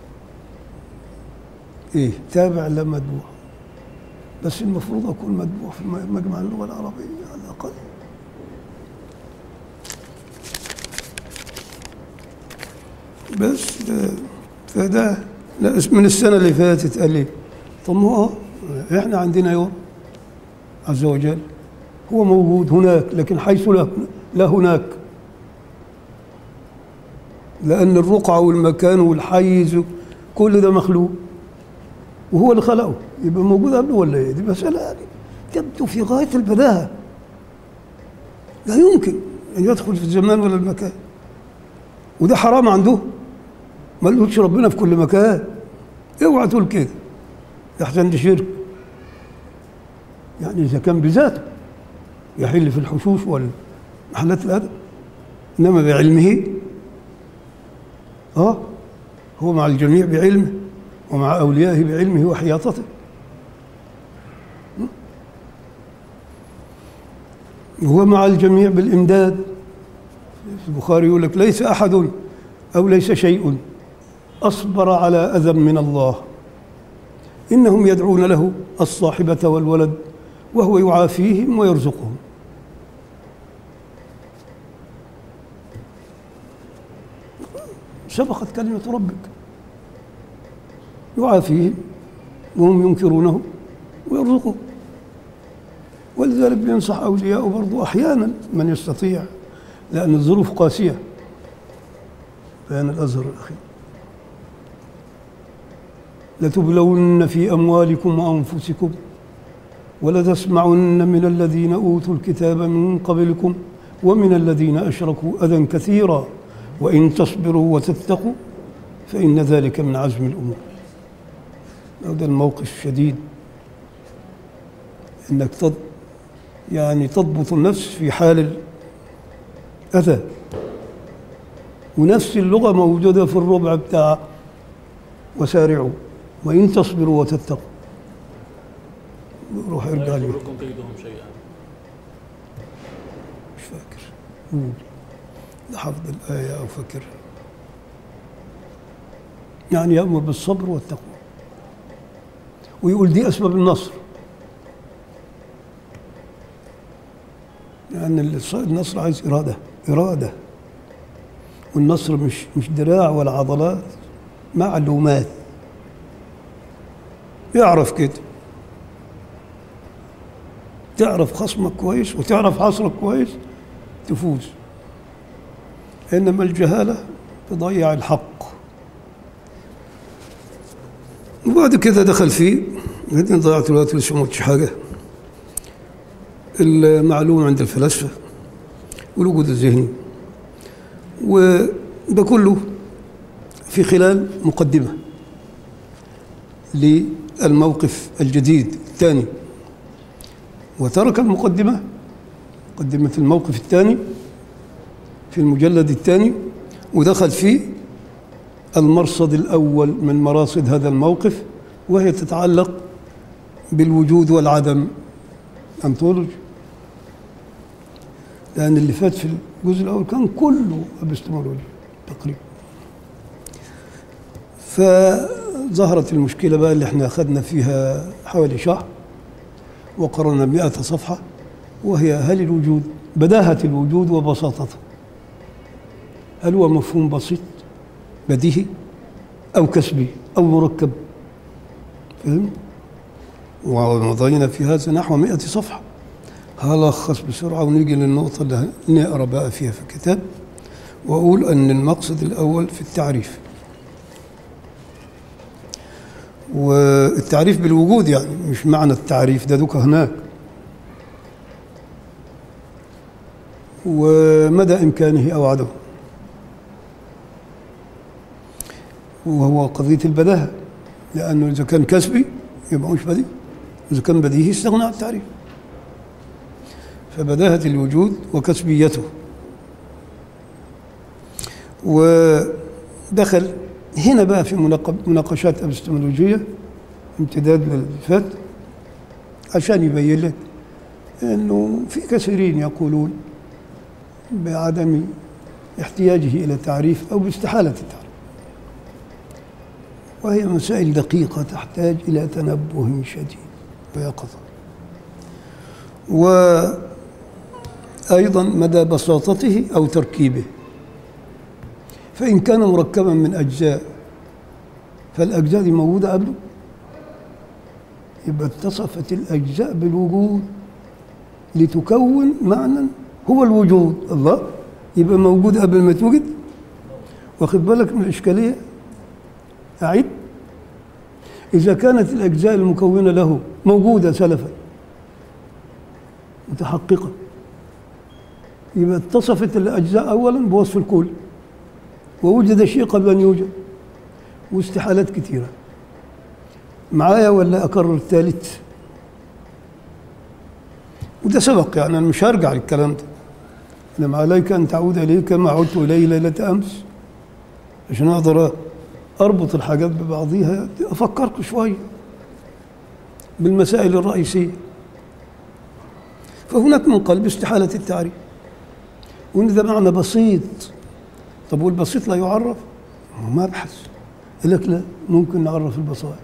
ايه تابع لا متبوع بس المفروض اكون متبوع في مجمع اللغه العربيه على الاقل بس آه، فده لا من السنه اللي فاتت قال لي طب ما هو احنا عندنا يوم عز وجل هو موجود هناك لكن حيث لا, لا هناك لأن الرقعة والمكان والحيز كل ده مخلوق وهو اللي خلقه يبقى موجود قبله ولا ايه؟ دي مسألة يعني تبدو في غاية البداهة لا يمكن أن يدخل في الزمان ولا المكان وده حرام عنده ما قالوش ربنا في كل مكان اوعى تقول كده يحسن دي شرك يعني إذا كان بذاته يحل في الحشوش والمحلات الأدب إنما بعلمه اه هو مع الجميع بعلمه ومع أوليائه بعلمه وحياطته هو مع الجميع بالإمداد البخاري يقول لك ليس أحد أو ليس شيء أصبر على أذى من الله إنهم يدعون له الصاحبة والولد وهو يعافيهم ويرزقهم سبقت كلمة ربك يعافيهم وهم ينكرونه ويرزقهم ولذلك بينصح أولياءه برضو أحيانا من يستطيع لأن الظروف قاسية بيان الأزهر الأخير لتبلون في أموالكم وأنفسكم ولتسمعن من الذين أوتوا الكتاب من قبلكم ومن الذين أشركوا أذى كثيرا وإن تصبروا وتتقوا فإن ذلك من عزم الأمور هذا الموقف الشديد انك تض يعني تضبط النفس في حال الاذى ونفس اللغه موجوده في الربع بتاع وسارعوا وان تصبروا وتتقوا روح لا ارجع لي يضركم كيدهم شيئا مش فاكر قول لحفظ الآية أو فاكر يعني يأمر بالصبر والتقوى ويقول دي أسباب النصر لأن الص- النصر عايز إرادة إرادة والنصر مش مش دراع ولا عضلات معلومات يعرف كده تعرف خصمك كويس وتعرف حصرك كويس تفوز إنما الجهالة تضيع الحق وبعد كده دخل فيه بعدين ضيعت الوقت لسه ما قلتش حاجة المعلوم عند الفلاسفة والوجود الذهني وده كله في خلال مقدمة للموقف الجديد الثاني وترك المقدمة مقدمة الموقف الثاني في المجلد الثاني ودخل فيه المرصد الأول من مراصد هذا الموقف وهي تتعلق بالوجود والعدم أنتولوجي لأن اللي فات في الجزء الأول كان كله أبستمولوجي تقريبا فظهرت المشكلة بقى اللي احنا أخذنا فيها حوالي شهر وقرنا مئة صفحة وهي هل الوجود بداهة الوجود وبساطته هل هو مفهوم بسيط بديهي أو كسبي أو مركب فهم؟ ومضينا في هذا نحو مئة صفحة هلخص بسرعة ونيجي للنقطة اللي نقرأ بقى فيها في الكتاب وأقول أن المقصد الأول في التعريف والتعريف بالوجود يعني مش معنى التعريف ده دوك هناك ومدى إمكانه أو عدمه وهو قضية البداهة لأنه إذا كان كسبي يبقى مش بديهي إذا كان بديهي استغنى عن التعريف فبداهة الوجود وكسبيته ودخل هنا بقى في مناق- مناقشات أبستمولوجية امتداد للفات عشان يبين لك انه في كثيرين يقولون بعدم احتياجه الى تعريف او باستحاله التعريف وهي مسائل دقيقه تحتاج الى تنبه شديد ويقظه وايضا مدى بساطته او تركيبه فان كان مركبا من اجزاء فالاجزاء دي موجوده قبله يبقى اتصفت الأجزاء بالوجود لتكون معنى هو الوجود الله يبقى موجود قبل ما توجد واخد بالك من الإشكالية أعيد إذا كانت الأجزاء المكونة له موجودة سلفا متحققة يبقى اتصفت الأجزاء أولا بوصف الكل ووجد شيء قبل أن يوجد واستحالات كثيره معايا ولا أكرر الثالث وده سبق يعني أنا مش هرجع للكلام ده إنما عليك أن تعود إليه كما عدت إليه ليلة أمس عشان أقدر أربط الحاجات ببعضيها أفكركم شوية بالمسائل الرئيسية فهناك من قلب استحالة التعريف وإن ده معنى بسيط طب والبسيط لا يعرف هو مبحث يقول لك لا ممكن نعرف البصائر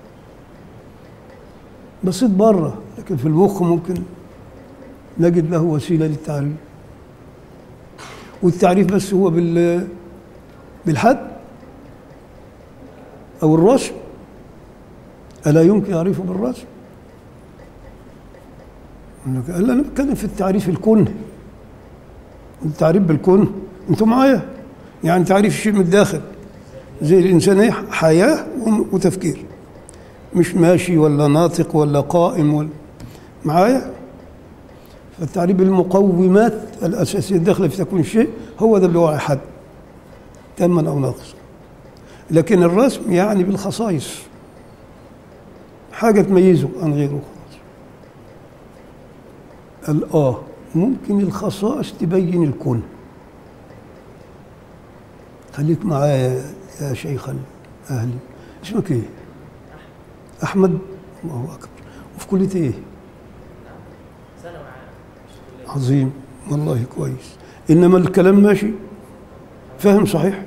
بسيط بره لكن في المخ ممكن نجد له وسيله للتعريف والتعريف بس هو بال بالحد او الرسم الا يمكن يعرفه بالرسم يقول لك قال انا بتكلم في التعريف الكنه التعريف بالكنه انتوا معايا يعني تعريف الشيء من الداخل زي الانسان ايه حياه وتفكير مش ماشي ولا ناطق ولا قائم ولا معايا فالتعريف بالمقومات الأساسية الداخلة في تكوين الشيء هو ده اللي هو أحد تاما أو ناقصا لكن الرسم يعني بالخصائص حاجة تميزه عن غيره خلاص الآه ممكن الخصائص تبين الكون خليك معايا يا شيخ الأهل اسمك ايه؟ احمد الله اكبر وفي كليه ايه عظيم والله كويس انما الكلام ماشي فاهم صحيح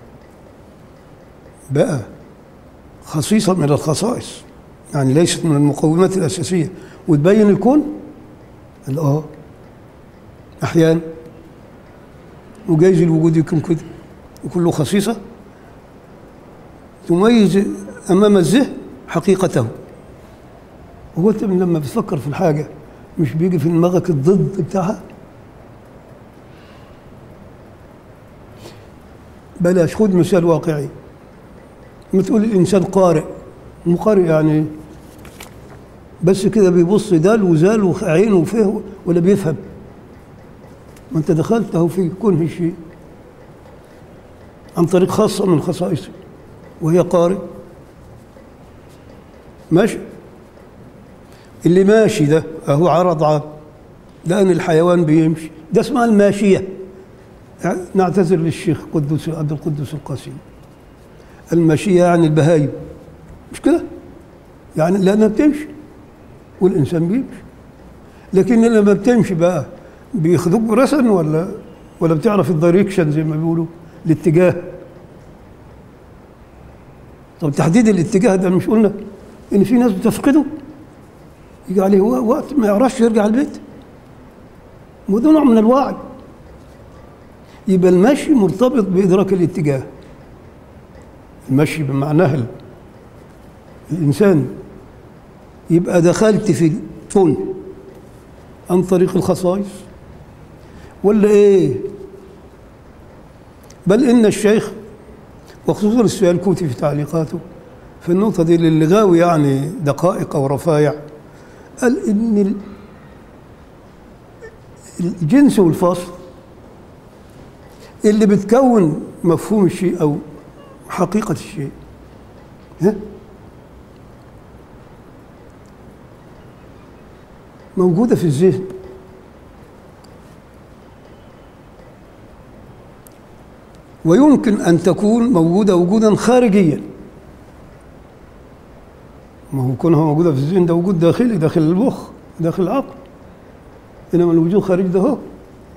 بقى خصيصة من الخصائص يعني ليست من المقومات الأساسية وتبين الكون قال اه أحيانا وجايز الوجود يكون كده يكون له خصيصة تميز أمام الذهن حقيقته هو انت لما بتفكر في الحاجه مش بيجي في دماغك الضد بتاعها بلاش خد مثال واقعي لما تقول الانسان قارئ مو قارئ يعني إيه؟ بس كده بيبص دال وزال وعين وفيه ولا بيفهم ما انت دخلته في كنه الشيء عن طريق خاصه من خصائصه وهي قارئ ماشي اللي ماشي ده اهو عرض عام لان الحيوان بيمشي ده اسمها الماشيه يعني نعتذر للشيخ قدوس عبد القدوس القاسم الماشيه يعني البهايم مش كده يعني لانها بتمشي والانسان بيمشي لكن لما بتمشي بقى بياخدوك برسن ولا ولا بتعرف الدايركشن زي ما بيقولوا الاتجاه طب تحديد الاتجاه ده مش قلنا ان في ناس بتفقده يجي عليه و- وقت ما يعرفش يرجع البيت وده نوع من الوعي يبقى المشي مرتبط بإدراك الاتجاه المشي بمعناه ال- الإنسان يبقى دخلت في الفن عن طريق الخصائص ولا إيه بل إن الشيخ وخصوصا السؤال الكوتي في تعليقاته في النقطة دي اللي غاوي يعني دقائق أو رفايع قال إن ال- الجنس والفصل اللي بتكون مفهوم الشيء أو حقيقة الشيء ها؟ موجودة في الذهن ويمكن أن تكون موجودة وجودا خارجيا ما هو كونها موجودة في الذهن ده وجود داخلي داخل المخ داخل العقل إنما الوجود الخارجي ده هو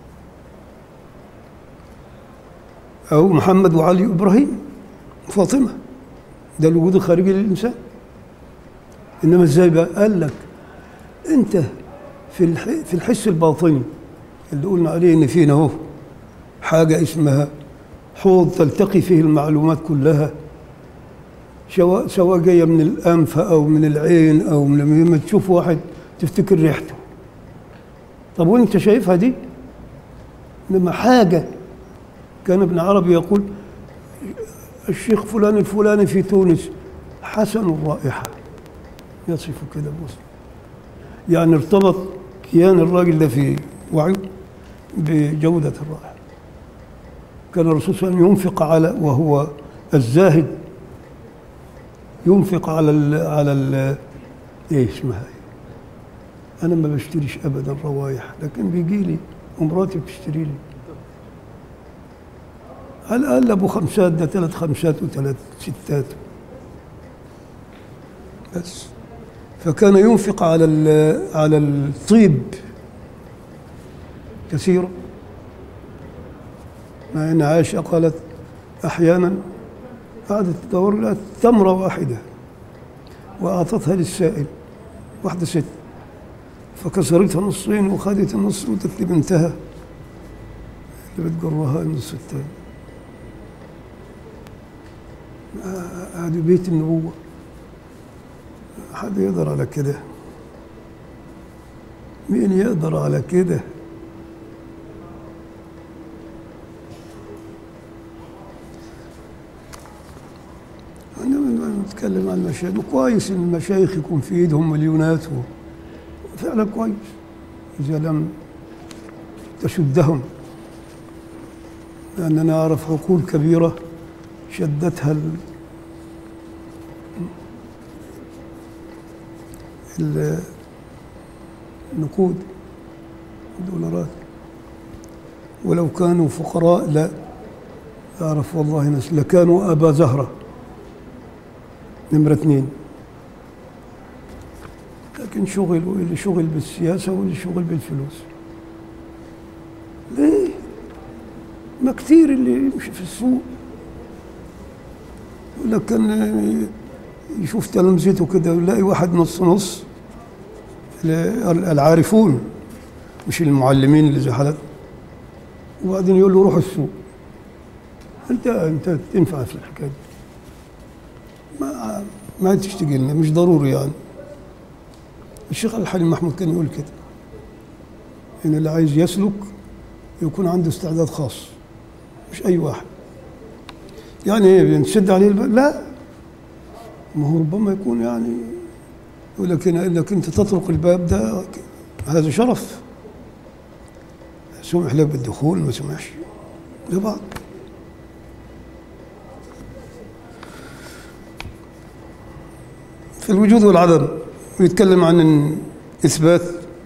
أو محمد وعلي وإبراهيم وفاطمة ده الوجود الخارجي للإنسان إنما إزاي بقى قال لك أنت في الح... في الحس الباطني اللي قلنا عليه إن فينا أهو حاجة اسمها حوض تلتقي فيه المعلومات كلها سواء سواء جايه من الانف او من العين او من لما تشوف واحد تفتكر ريحته طب وانت شايفها دي لما حاجه كان ابن عربي يقول الشيخ فلان الفلاني في تونس حسن الرائحه يصف كده بوصف يعني ارتبط كيان الراجل ده في وعيه بجوده الرائحه كان الرسول صلى الله عليه وسلم ينفق على وهو الزاهد ينفق على ال على ال ايه اسمها ايه انا ما بشتريش ابدا روايح لكن بيجي لي ومراتي بتشتري لي على الاقل ابو خمسات ده ثلاث خمسات وثلاث ستات بس فكان ينفق على ال- على الطيب كثيرا مع ان عائشه قالت احيانا قعدت تدور لها تمرة واحدة وأعطتها للسائل واحدة ست فكسرتها نصين وخدت النص وادت لبنتها اللي بتجرها النص التاني آه، هذه بيت النبوة حد يقدر على كده مين يقدر على كده أنا من- بنتكلم عن المشايخ كويس إن المشايخ يكون في إيدهم مليونات و... فعلا كويس إذا لم تشدهم لأننا أعرف عقول كبيرة شدتها ال... ال... النقود الدولارات ولو كانوا فقراء لا أعرف والله ناس لكانوا أبا زهرة نمرة اثنين لكن شغلوا اللي شغل بالسياسة واللي شغل بالفلوس ليه؟ ما كتير اللي يمشي في السوق يقول لك كان يشوف تلامذته كده يلاقي واحد نص نص ال- العارفون مش المعلمين اللي زي حالتنا وبعدين يقول له روح السوق انت انت تنفع في الحكايه دي ما ما تشتغل لنا مش ضروري يعني الشيخ الحليم محمود كان يقول كده ان اللي عايز يسلك يكون عنده استعداد خاص مش اي واحد يعني ايه بنشد عليه الباب لا ما هو ربما يكون يعني يقول لك هنا انك انت تطرق الباب ده هذا شرف سمح لك بالدخول ما سمحش لبعض في الوجود والعدم ويتكلم عن إثبات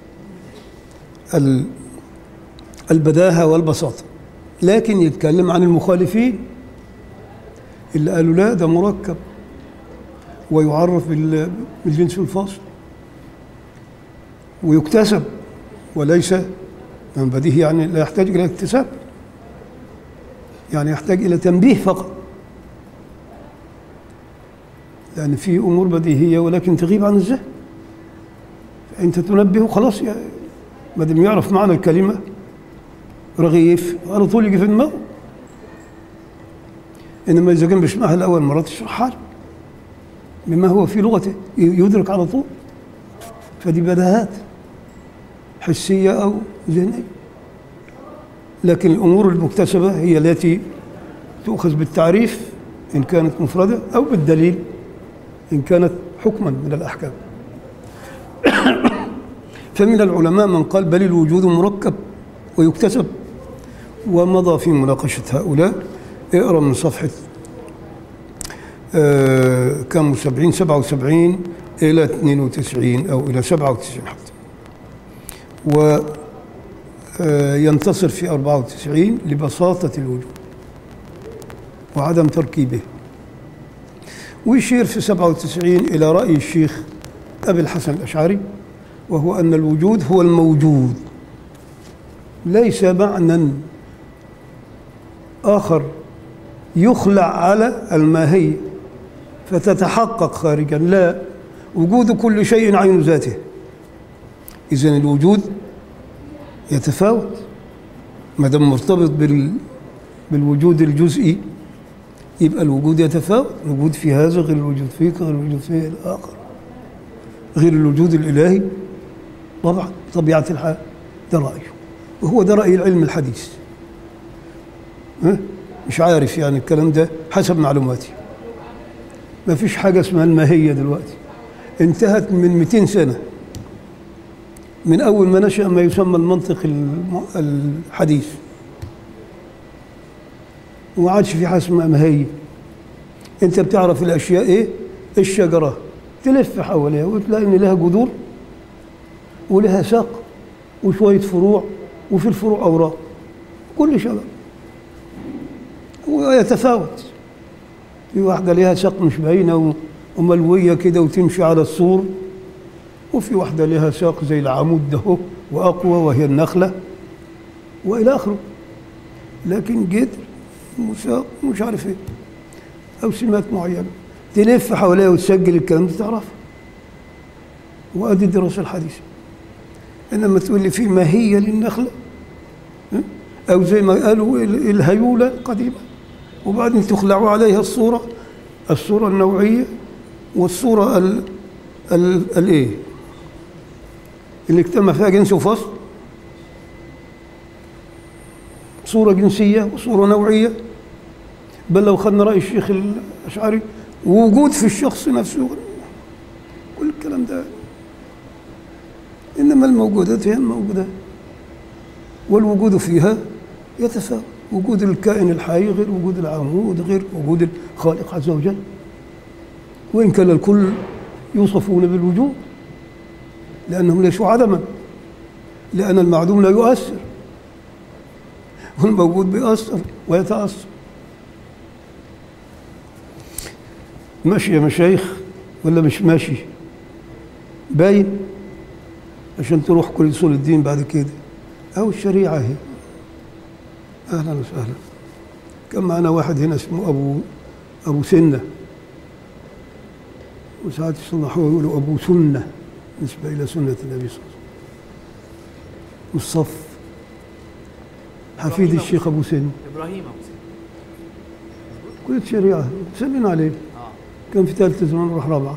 ال- البداهة والبساطة لكن يتكلم عن المخالفين اللي قالوا لا ده مركب ويعرف بال- بالجنس الفاصل ويكتسب وليس من بديهي يعني لا يحتاج إلى اكتساب يعني يحتاج إلى تنبيه فقط لأن في أمور بديهية ولكن تغيب عن الذهن أنت تنبهه خلاص يا ما دام يعرف معنى الكلمة رغيف على طول يجي في دماغه إنما إذا كان بيسمعها لأول مرة تشرحها له بما هو في لغته يدرك على طول فدي بداهات حسية أو ذهنية لكن الأمور المكتسبة هي التي تؤخذ بالتعريف إن كانت مفردة أو بالدليل إن كانت حكما من الأحكام فمن العلماء من قال بل الوجود مركب ويكتسب ومضى في مناقشة هؤلاء اقرأ من صفحة آه، كم 70 77 إلى 92 أو إلى 97 حتى وينتصر في 94 لبساطة الوجود وعدم تركيبه ويشير في 97 إلى رأي الشيخ أبي الحسن الأشعري وهو أن الوجود هو الموجود ليس معنى آخر يخلع على الماهية فتتحقق خارجا لا وجود كل شيء عين ذاته إذن الوجود يتفاوت ما دام مرتبط بال بالوجود الجزئي يبقى الوجود يتفاوت الوجود في هذا غير الوجود فيك غير الوجود في الآخر غير الوجود الإلهي طبعا طبيعة الحال ده رأيه وهو ده رأي العلم الحديث ها؟ مش عارف يعني الكلام ده حسب معلوماتي ما فيش حاجة اسمها الماهية دلوقتي انتهت من 200 سنة من أول ما نشأ ما يسمى المنطق الم- الحديث وما عادش في حاجة اسمها ماهية أنت بتعرف الأشياء إيه؟ الشجرة تلف حواليها وتلاقي إن لها جذور ولها ساق وشوية فروع وفي الفروع أوراق كل شجرة ويتفاوت في واحدة لها ساق مش باينة و- وملوية كده وتمشي على السور وفي واحدة لها ساق زي العمود ده هو وأقوى وهي النخلة وإلى آخره لكن جدر وساق ومش عارف إيه أو سمات معينة تلف حواليها وتسجل الكلام ده تعرفه وأدي الدراسة الحديثة إنما تقول لي في ماهية للنخلة ها؟ أو زي ما قالوا ال- الهيولة القديمة وبعدين تخلعوا عليها الصورة الصورة النوعية والصورة ال ال الإيه اللي اجتمع فيها جنس وفصل صورة جنسية وصورة نوعية بل لو خدنا رأي الشيخ الأشعري وجود في الشخص نفسه كل الكلام ده إنما الموجودات هي الموجودات والوجود فيها يتفاوت وجود الكائن الحي غير وجود العمود غير وجود الخالق عز وجل وإن كان الكل يوصفون بالوجود لأنهم ليسوا عدما لأن المعدوم لا يؤثر والموجود بيأثر ويتأثر ماشي يا مشايخ ولا مش ماشي باين عشان تروح كل اصول الدين بعد كده او الشريعه اهي اهلا وسهلا كان معنا واحد هنا اسمه ابو ابو سنه وساعات يصلحوه يقولوا ابو سنه نسبه الى سنه النبي صلى الله عليه وسلم والصف حفيد الشيخ ابو سن ابراهيم ابو سيد كلية شريعة سلمنا عليه اه كان في ثالثة زمان وراح رابعة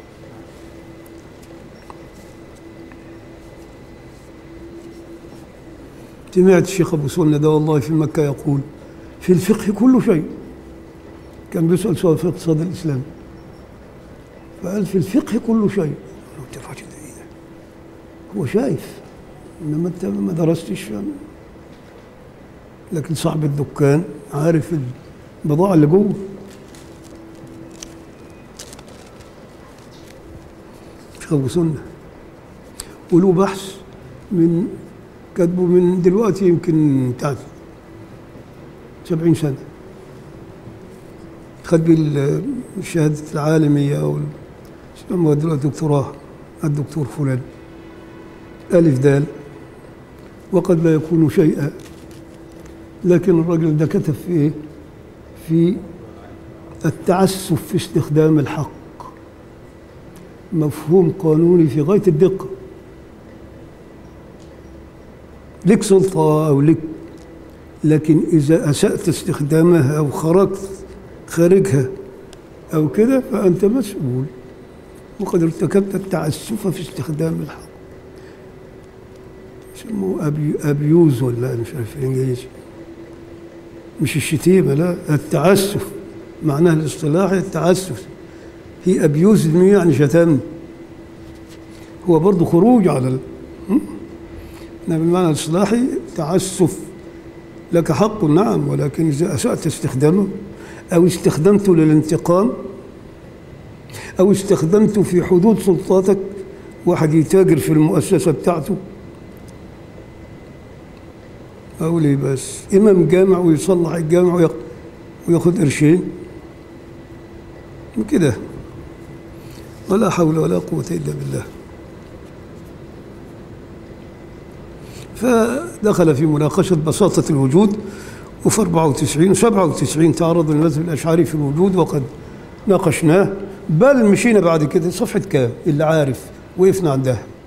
سمعت الشيخ أبو سنة ده والله في مكة يقول في الفقه كل شيء كان بيسأل سؤال في اقتصاد الإسلام فقال في الفقه كل شيء قلت الراجل ده إيه ده؟ هو شايف إنما أنت ما درستش فاهم لكن صاحب الدكان عارف البضاعة اللي جوه شيخ أبو سنة وله بحث من كاتبه من دلوقتي يمكن بتاع 70 سنة خد بيه ال- الشهادة العالمية أو ال- يسموها دلوقتي دكتوراه الدكتور فلان ألف دال وقد لا يكون شيئا لكن الرجل ده كتب في ايه في التعسف في استخدام الحق مفهوم قانوني في غاية الدقة لك سلطة أو لك لكن إذا أسأت استخدامها أو خرجت خارجها أو كده فأنت مسؤول وقد ارتكبت التعسف في استخدام الحق يسموه أبي أبيوز ولا مش عارف الإنجليزي مش الشتيمة لا التعسف معناه الاصطلاحي التعسف هي أبيوز يعني شتمني هو برضه خروج على ال... م? إنما بالمعنى الاصطلاحي تعسف لك حق نعم ولكن إذا أسأت استخدامه أو استخدمته للانتقام أو استخدمته في حدود سلطاتك واحد يتاجر في المؤسسة بتاعته أقول إيه بس إمام جامع ويصلح الجامع وياخ- وياخد قرشين كده ولا حول ولا قوة إلا بالله فدخل في مناقشة بساطة الوجود وفي 94 97 تعرض للمذهب الأشعري في الوجود وقد ناقشناه بل مشينا بعد كده صفحة كام اللي عارف وقفنا عندها